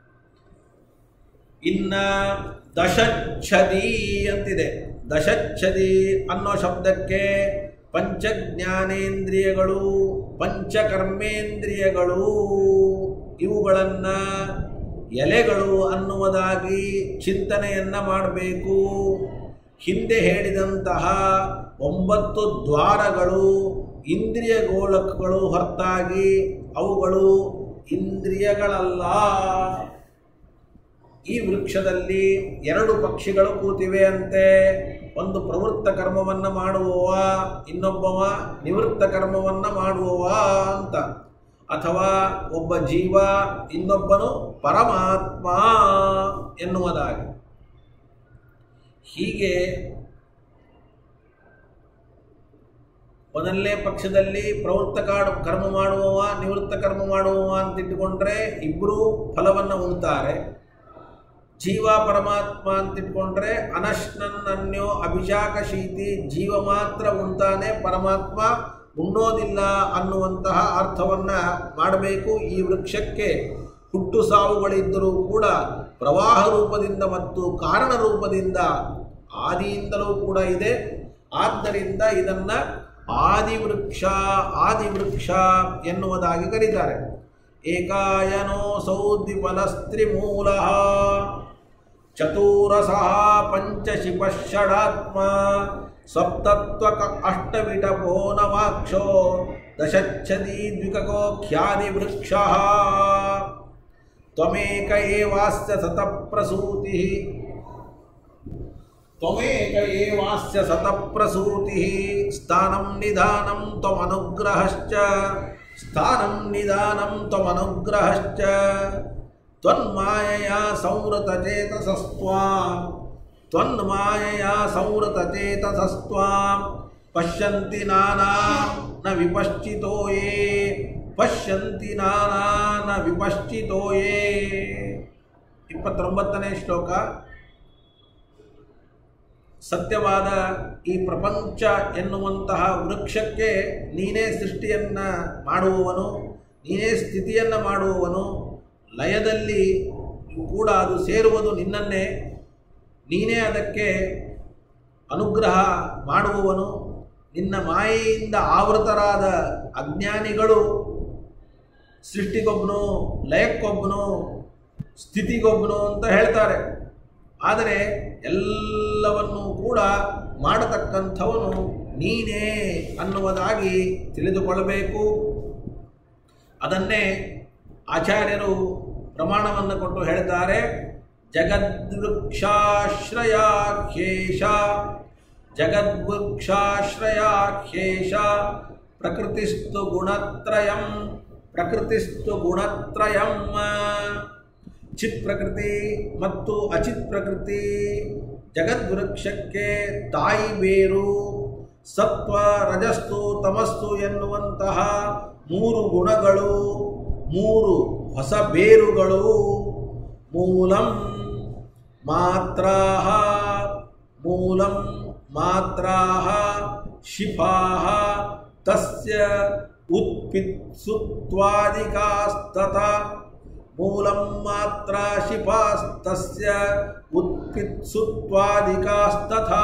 ಇನ್ನ ದಶಚ್ಛದಿ ಅಂತಿದೆ ದಶಚ್ಛದಿ ಅನ್ನೋ ಶಬ್ದಕ್ಕೆ ಪಂಚಜ್ಞಾನೇಂದ್ರಿಯಗಳು ಪಂಚಕರ್ಮೇಂದ್ರಿಯಗಳು ಇವುಗಳನ್ನು ಎಲೆಗಳು ಅನ್ನುವುದಾಗಿ ಚಿಂತನೆಯನ್ನು ಮಾಡಬೇಕು ಹಿಂದೆ ಹೇಳಿದಂತಹ ಒಂಬತ್ತು ದ್ವಾರಗಳು ಇಂದ್ರಿಯ ಗೋಲಕಗಳು ಹೊರತಾಗಿ ಅವುಗಳು ಇಂದ್ರಿಯಗಳಲ್ಲ ಈ ವೃಕ್ಷದಲ್ಲಿ ಎರಡು ಪಕ್ಷಿಗಳು ಕೂತಿವೆ ಅಂತೆ ಒಂದು ಪ್ರವೃತ್ತ ಕರ್ಮವನ್ನು ಮಾಡುವವ ಇನ್ನೊಬ್ಬವ ನಿವೃತ್ತ ಕರ್ಮವನ್ನು ಮಾಡುವವ ಅಂತ ಅಥವಾ ಒಬ್ಬ ಜೀವ ಇನ್ನೊಬ್ಬನು ಪರಮಾತ್ಮ ಎನ್ನುವುದಾಗಿ ಹೀಗೆ ಮೊದಲನೇ ಪಕ್ಷದಲ್ಲಿ ಪ್ರವೃತ್ತ ಕಾಡು ಕರ್ಮ ಮಾಡುವವ ನಿವೃತ್ತ ಕರ್ಮ ಮಾಡುವವ ಅಂತ ಇಟ್ಟುಕೊಂಡ್ರೆ ಇಬ್ಬರೂ ಫಲವನ್ನು ಉಣ್ತಾರೆ ಜೀವ ಪರಮಾತ್ಮ ಅಂತ ಇಟ್ಕೊಂಡ್ರೆ ಅನಶ್ನನ್ನನ್ಯೋ ಅಭಿಷಾಕ ಶೀತಿ ಜೀವ ಮಾತ್ರ ಉಣ್ತಾನೆ ಪರಮಾತ್ಮ ಉಣ್ಣೋದಿಲ್ಲ ಅನ್ನುವಂತಹ ಅರ್ಥವನ್ನ ಮಾಡಬೇಕು ಈ ವೃಕ್ಷಕ್ಕೆ ಹುಟ್ಟು ಸಾವುಗಳಿದ್ದರೂ ಕೂಡ ಪ್ರವಾಹ ರೂಪದಿಂದ ಮತ್ತು ಕಾರಣ ರೂಪದಿಂದ ಆದಿಯಿಂದಲೂ ಕೂಡ ಇದೆ ಆದ್ದರಿಂದ ಇದನ್ನ ಆದಿವೃಕ್ಷ ಆದಿವೃಕ್ಷ ಎನ್ನುವುದಾಗಿ ಕರೀತಾರೆ ಏಕಾಯನೋ ಸೌದ್ವಿಪಲಸ್ತ್ರಿಮೂಲ ಚತುರಸಃ ಪಂಚಶಿಪಷಡಾತ್ಮ ಸಪ್ತತ್ವಕ ಅಷ್ಟವಿಟಪೋ ನವಾಕ್ಷೋ ದಶಚ್ಛದಿ ದ್ವಿಕೋ ಖ್ಯಾದಿವೃಕ್ಷ ತ್ವಮೇಕ ಏವಾಸ್ಯ ಸತಪ್ರಸೂತಿ ತ್ವಮೇಕ ಏವಾಸ್ಯ ಸತಪ್ರಸೂತಿ ಸ್ಥಾನಂ ನಿಧಾನಂ ತ್ವಮನುಗ್ರಹಶ್ಚ ಸ್ಥಾನಂ ನಿಧಾನಂ ತ್ವಮನುಗ್ರಹಶ್ಚ ತ್ವನ್ಮಾಯಯ ಸಂವೃತಚೇತಸಸ್ತ್ವಾಂ ತ್ವನ್ಮಾಯಯ ಸಂವೃತಚೇತಸಸ್ತ್ವಾಂ ಪಶ್ಯಂತಿ ನಾನಾ ನ ವಿಪಶ್ಚಿತೋ ಯೇ ಪಶ್ಯಂತಿ ನಾನಾ ನ ವಿಪಶ್ಚಿತೋ ಯೇ ಇಪ್ಪತ್ತೊಂಬತ್ತನೇ ಶ್ಲೋಕ ಸತ್ಯವಾದ ಈ ಪ್ರಪಂಚ ಎನ್ನುವಂತಹ ವೃಕ್ಷಕ್ಕೆ ನೀನೇ ಸೃಷ್ಟಿಯನ್ನು ಮಾಡುವವನು ನೀನೇ ಸ್ಥಿತಿಯನ್ನು ಮಾಡುವವನು ಲಯದಲ್ಲಿ ಕೂಡ ಅದು ಸೇರುವುದು ನಿನ್ನನ್ನೇ ನೀನೇ ಅದಕ್ಕೆ ಅನುಗ್ರಹ ಮಾಡುವವನು ನಿನ್ನ ಮಾಯೆಯಿಂದ ಆವೃತರಾದ ಅಜ್ಞಾನಿಗಳು ಸೃಷ್ಟಿಗೊಬ್ಬನು ಲಯಕ್ಕೊಬ್ಬನು ಸ್ಥಿತಿಗೊಬ್ಬನು ಅಂತ ಹೇಳ್ತಾರೆ ಆದರೆ ಎಲ್ಲವನ್ನೂ ಕೂಡ ಮಾಡತಕ್ಕಂಥವನು ನೀನೇ ಅನ್ನುವುದಾಗಿ ತಿಳಿದುಕೊಳ್ಳಬೇಕು ಅದನ್ನೇ ಆಚಾರ್ಯರು ಪ್ರಮಾಣವನ್ನು ಕೊಟ್ಟು ಹೇಳ್ತಾರೆ ಜಗದ್ವೃಕ್ಷಾಶ್ರಯಾಖ್ಯೇಶ ಜಗದ್ವೃಕ್ಷಾಶ್ರಯಾಖ್ಯೇಶ ಪ್ರಕೃತಿಸ್ತು ಗುಣತ್ರಯಂ ಪ್ರಕೃತಿಸ್ತು ಗುಣತ್ರಯಂ ಚಿತ್ ಪ್ರಕೃತಿ ಮತ್ತು ಅಚಿತ್ ಪ್ರಕೃತಿ ಜಗದ್ವೃಕ್ಷಕ್ಕೆ ತಾಯಿ ಬೇರು ಸತ್ವ ರಜಸ್ತು ತಮಸ್ತು ಎನ್ನುವಂತಹ ಮೂರು ಗುಣಗಳು ಮೂರು ಹೊಸ ಬೇರುಗಳು ಮೂಲಂ ಮಾತ್ರಾ ಮೂಲಂ ಮಾತ್ರಾ ಶಿಫಾ ತಸ್ಯ ಉತ್ಪಿತ್ಸುತ್ವಾದಿಕಾಸ್ತಥಾ ಮೂಲಂ ಮಾತ್ರ ಶಿಪಾಸ್ತಸ್ಯ ಉತ್ಪಿತ್ಸುತ್ವಾದಿಕಾಸ್ತಥಾ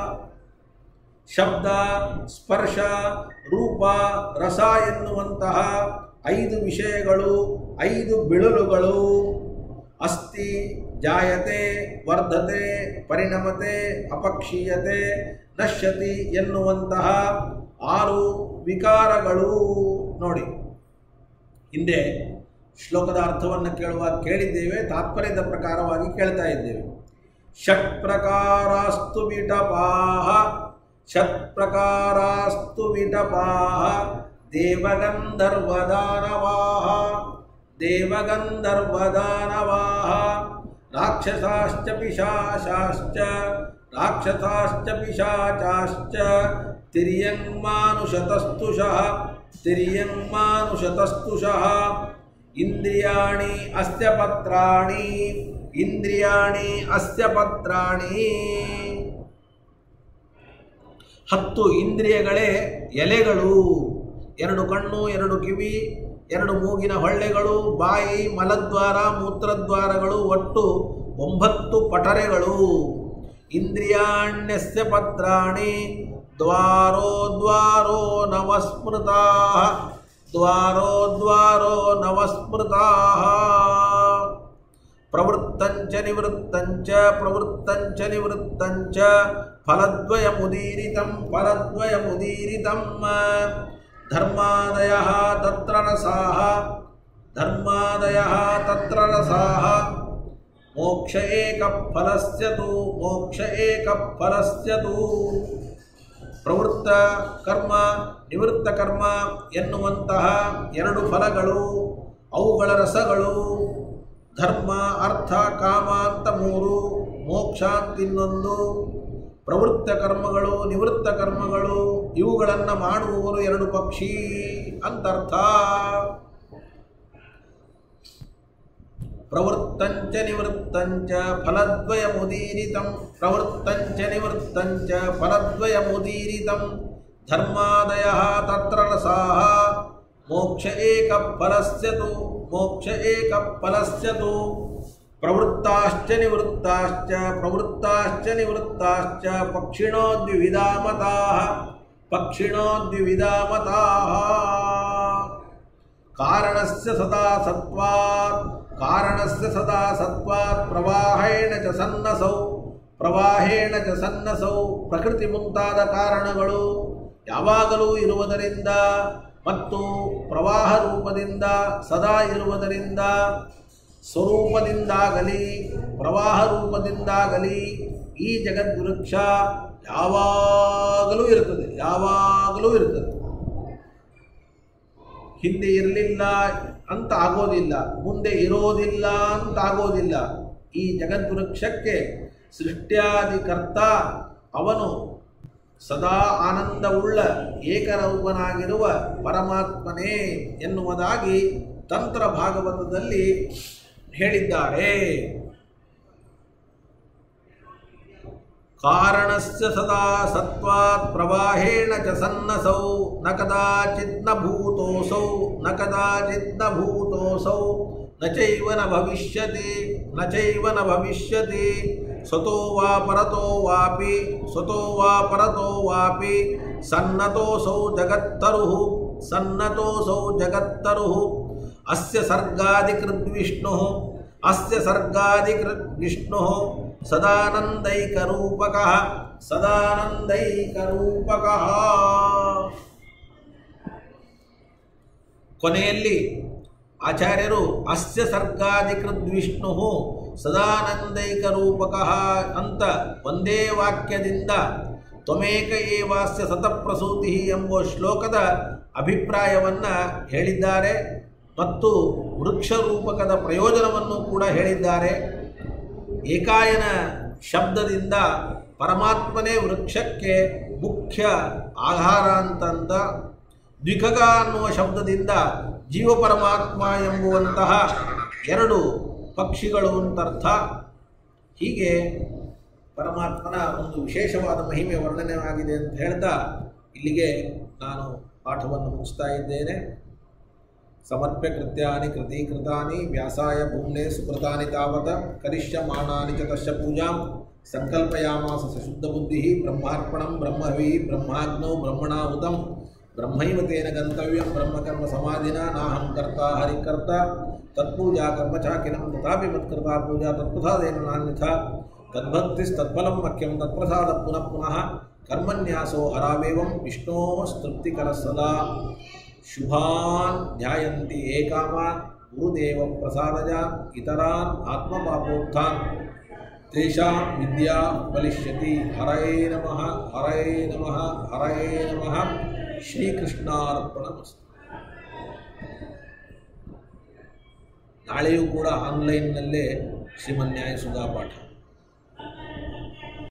ಶಬ್ದ ಸ್ಪರ್ಶ ರೂಪ ರಸ ಎನ್ನುವಂತಹ ಐದು ವಿಷಯಗಳು ಐದು ಬಿಳುಲುಗಳು ಅಸ್ತಿ ಜಾಯತೆ ವರ್ಧತೆ ಪರಿಣಮತೆ ಅಪಕ್ಷೀಯತೆ ನಶ್ಯತಿ ಎನ್ನುವಂತಹ ಆರು ವಿಕಾರಗಳು ನೋಡಿ ಹಿಂದೆ ಶ್ಲೋಕದ ಅರ್ಥವನ್ನು ಕೇಳುವಾಗ ಕೇಳಿದ್ದೇವೆ ತಾತ್ಪರ್ಯದ ಪ್ರಕಾರವಾಗಿ ಕೇಳ್ತಾ ಇದ್ದೇವೆ ಷಟ್ ಪ್ರಕಾರಾಸ್ತು ವಿಟಪಾಹ ಷಟ್ ಪ್ರಕಾರಾಸ್ತು ವಿಟಪಾಹ ದೇವಗಂಧರ್ವದಾನವಾಹ ದೇವಗಂಧರ್ವದಾನವಾಹ ರಾಕ್ಷಸಾಶ್ಚ ಪಿಶಾಚಾಶ್ಚ ರಾಕ್ಷಸಾಶ್ಚ ಪಿಶಾಚಾಶ್ಚ ತಿರ್ಯಂಮಾನುಷತಸ್ತುಷಃ ತಿರ್ಯಂಮಾನುಷತಸ್ತುಷಃ ಇಂದ್ರಿಯಾಣಿ ಅಸ್ಯ ಪತ್ರಾಣಿ ಇಂದ್ರಿಯಾಣಿ ಅಸ್ಯ ಪತ್ರಾಣಿ ಹತ್ತು ಇಂದ್ರಿಯಗಳೇ ಎಲೆಗಳು ಎರಡು ಕಣ್ಣು ಎರಡು ಕಿವಿ ಎರಡು ಮೂಗಿನ ಹೊಳ್ಳೆಗಳು ಬಾಯಿ ಮಲದ್ವಾರ ಮೂತ್ರದ್ವಾರಗಳು ಒಟ್ಟು ಒಂಬತ್ತು ಪಟರೆಗಳು ಇಂದ್ರಿಯಾಣ್ಯಸ್ಯ ಪತ್ರಾಣಿ ದ್ವಾರೋ ದ್ವಾರೋ ನವಸ್ಮೃತಾ ದ್ವಾರೋ ದ್ವಾರೋ ನವಸ್ಮೃತಾ ಪ್ರವೃತ್ತಂಚ ನಿವೃತ್ತಂಚ ಪ್ರವೃತ್ತಂಚ ನಿವೃತ್ತಂಚ ಫಲದ್ವಯಮುದೀರಿತಂ ಫಲದ್ವಯಮುದೀರಿತಂ ಧರ್ಮಾದಯ ತತ್ರ ರಸಾಃ ಧರ್ಮಾದಯ ತತ್ರ ರಸಾಃ ಮೋಕ್ಷ ಏಕ ಫಲಸ್ಯ ತು ಮೋಕ್ಷ ಏಕ ಫಲಸ್ಯ ತು ಪ್ರವೃತ್ತ ಕರ್ಮ ನಿವೃತ್ತ ಕರ್ಮ ಎನ್ನುವಂತಹ ಎರಡು ಫಲಗಳು ಅವುಗಳ ರಸಗಳು ಧರ್ಮ ಅರ್ಥ ಕಾಮ ಅಂತ ಮೂರು ಮೋಕ್ಷ ಅಂತ ಇನ್ನೊಂದು ಪ್ರವೃತ್ತ ಕರ್ಮಗಳು ನಿವೃತ್ತ ಕರ್ಮಗಳು ಇವುಗಳನ್ನು ಮಾಡುವವರು ಎರಡು ಪಕ್ಷಿ ಅಂತರ್ಥ ಪ್ರವೃತ್ತಂಚ ನಿವೃತ್ತಂಚ ಫಲದ್ವಯಮುದೀರಿತಂ ಪ್ರವೃತ್ತಂಚ ನಿವೃತ್ತಂಚ ಫಲದ್ವಯಮುದೀರಿತಂ ಧರ್ಮಾದಯ ತತ್ರ ರಸಾಃ ಮೋಕ್ಷ ಏಕ ಫಲಸ್ಯ ತು ಮೋಕ್ಷ ಏಕ ಫಲಸ್ಯ ತು ಪ್ರವೃತ್ತಾಶ್ಚ ನಿವೃತ್ತಾಶ್ಚ ಪ್ರವೃತ್ತಾಶ್ಚ ನಿವೃತ್ತಾಶ್ಚ ಪಕ್ಷಿಣೋ ದ್ವಿವಿಧಾ ಮತಾಃ ಪಕ್ಷಿಣೋ ದ್ವಿವಿಧಾ ಮತಾಃ ಕಾರಣಸ್ಯ ಸದಾ ಸತ್ವಾತ್ ಕಾರಣಸ್ಯ ಸದಾ ಸತ್ವಾತ್ ಪ್ರವಾಹೇಣ ಚ ಸನ್ನಸೌ ಪ್ರವಾಹೇಣ ಚ ಸನ್ನಸೌ ಪ್ರಕೃತಿ ಮುಂತಾದ ಕಾರಣಗಳು ಯಾವಾಗಲೂ ಇರುವುದರಿಂದ ಮತ್ತು ಪ್ರವಾಹ ರೂಪದಿಂದ ಸದಾ ಇರುವುದರಿಂದ ಸ್ವರೂಪದಿಂದಾಗಲಿ ಪ್ರವಾಹ ರೂಪದಿಂದಾಗಲಿ ಈ ಜಗದ್ವೃಕ್ಷ ಯಾವಾಗಲೂ ಇರುತ್ತದೆ ಯಾವಾಗಲೂ ಇರುತ್ತದೆ ಹಿಂದೆ ಇರಲಿಲ್ಲ ಅಂತ ಆಗೋದಿಲ್ಲ ಮುಂದೆ ಇರೋದಿಲ್ಲ ಅಂತ ಆಗೋದಿಲ್ಲ ಈ ಜಗದ್ವೃಕ್ಷಕ್ಕೆ ಸೃಷ್ಟ್ಯಾದಿಕರ್ತ ಅವನು ಸದಾ ಆನಂದವುಳ್ಳ ಏಕರೂಪನಾಗಿರುವ ಪರಮಾತ್ಮನೇ ಎನ್ನುವುದಾಗಿ ತಂತ್ರ ಭಾಗವತದಲ್ಲಿ ಹೇಳಿದ್ದಾರೆ ಕಾರಣಸ್ಯ ಸದಾ ಸತ್ವಾತ್ ಪ್ರವಾಹೇಣ ಚ ಸನ್ನಸೌ ನ ಕದಾಚಿತ್ ನ ಭೂತೋಸೌ ನ ಕದಾಚಿತ್ ನ ಭೂತೋಸೌ ನ ಚೈವ ನ ಭವಿಷ್ಯತಿ ನ ಚೈವ ನ ಭವಿಷ್ಯತಿ ಸ್ವತೋ ವಾ ಪರತೋ ವಾಪಿ ಸ್ವತೋ ವಾ ಪರತೋ ವಾಪಿ ಸನ್ನತೋಸೌ ಜಗತ್ತರುಃ ಸನ್ನತೋಸೌ ಜಗತ್ತರುಃ ಅಸ್ಯ ಸರ್ಗಾದಿಕೃದ್ವಿಷ್ಣುಃ ಅಸ್ಯ ಸರ್ಗಾದಿಕೃತ್ ವಿಷ್ಣುಃ ಸದಾನಂದೈಕರೂಪಕಃ ಸದಾನಂದೈಕರೂಪಕಃ ಕೊನೆಯಲ್ಲಿ ಆಚಾರ್ಯರು ಅಸ್ಯ ಸರ್ಗಾಧಿಕೃತ್ ವಿಷ್ಣು ಸದಾನಂದೈಕರೂಪಕಃ ಅಂತ ಒಂದೇ ವಾಕ್ಯದಿಂದ ತ್ವಮೇಕ ಏವಾಸ್ಯ ಸತಪ್ರಸೂತಿ ಎಂಬ ಶ್ಲೋಕದ ಅಭಿಪ್ರಾಯವನ್ನು ಹೇಳಿದ್ದಾರೆ ಮತ್ತು ವೃಕ್ಷ ರೂಪಕದ ಪ್ರಯೋಜನವನ್ನು ಕೂಡ ಹೇಳಿದ್ದಾರೆ ಏಕಾಯನ ಶಬ್ದದಿಂದ ಪರಮಾತ್ಮನೇ ವೃಕ್ಷಕ್ಕೆ ಮುಖ್ಯ ಆಧಾರ ಅಂತಂದ ದ್ವಿಖಗ ಅನ್ನುವ ಶಬ್ದದಿಂದ ಜೀವ ಪರಮಾತ್ಮ ಎಂಬುವಂತಹ ಎರಡು ಪಕ್ಷಿಗಳು ಅಂತರ್ಥ ಹೀಗೆ ಪರಮಾತ್ಮನ ಒಂದು ವಿಶೇಷವಾದ ಮಹಿಮೆ ವರ್ಣನೆಯಾಗಿದೆ ಅಂತ ಹೇಳ್ತಾ ಇಲ್ಲಿಗೆ ನಾನು ಪಾಠವನ್ನು ಮುಗಿಸ್ತಾ ಇದ್ದೇನೆ ಸಮರ್ಪ್ಯ ಕೃತ್ಯಾನಿ ಕೃತೀಕೃತಾನಿ ವ್ಯಾಸಾಯ ಭೂಮ್ನೆ ಸುಕೃತಾನಿ ತಾವತ ಕರಿಷ್ಯಮಾಣಾನಿ ಚ ತಸ್ಯ ಪೂಜಾಂ ಸಂಕಲ್ಪಯಾಮಾಸ ಸಶುದ್ಧಬುದ್ಧಿ ಬ್ರಹ್ಮಾರ್ಪಣಂ ಬ್ರಹ್ಮವಿ ಬ್ರಹ್ಮಾಗ್ನೌ ಬ್ರಹ್ಮಣಾಹುತಂ ಬ್ರಹ್ಮೈವ ತೇನ ಗಂತವ್ಯಂ ಬ್ರಹ್ಮಕರ್ಮ ಸಮಾಧಿನ ನಾಹಂ ಕರ್ತ ಹರಿಕರ್ತ ತತ್ಪೂಜಾ ಕರ್ಮ ಚಾಕಿಲಂ ತಥಾಪಿ ಮತ್ಕೃತಾ ಪೂಜಾ ತತ್ಪ್ರಸಾದೇನ ನಾನ್ಯಥಾ ತದ್ಭಕ್ತಿಸ್ತತ್ಫಲಂ ಮಖ್ಯಂ ತತ್ಪ್ರಸಾದ ಪುನಃ ಪುನಃ ಕರ್ಮನ್ಯಾಸೋ ಹರಾವೇವಂ ವಿಷ್ಣೋ ಸ್ತೃಪ್ತಿಕರ ಸದಾ ಶುಭಾನ್ ಧ್ಯಾಯಂತಿ ಏಕಾಮಾನ್ ಗುರುದೇವ ಪ್ರಸಾದಜ ಇತರಾನ್ ಆತ್ಮಪಾಪೋತ್ಥಾನ್ ತೇಷಾಂ ವಿದ್ಯಾ ಫಲಿಷ್ಯತಿ ಹರಯೇ ನಮಃ ಹರಯೇ ನಮಃ ಹರಯೇ ನಮಃ ಶ್ರೀಕೃಷ್ಣಾರ್ಪಣಮಸ್ತು ನಾಳೆಯೂ ಕೂಡ ಆನ್ಲೈನ್ನಲ್ಲೇ ಶ್ರೀಮನ್ಯಾಯ ಸುಧಾ ಪಾಠ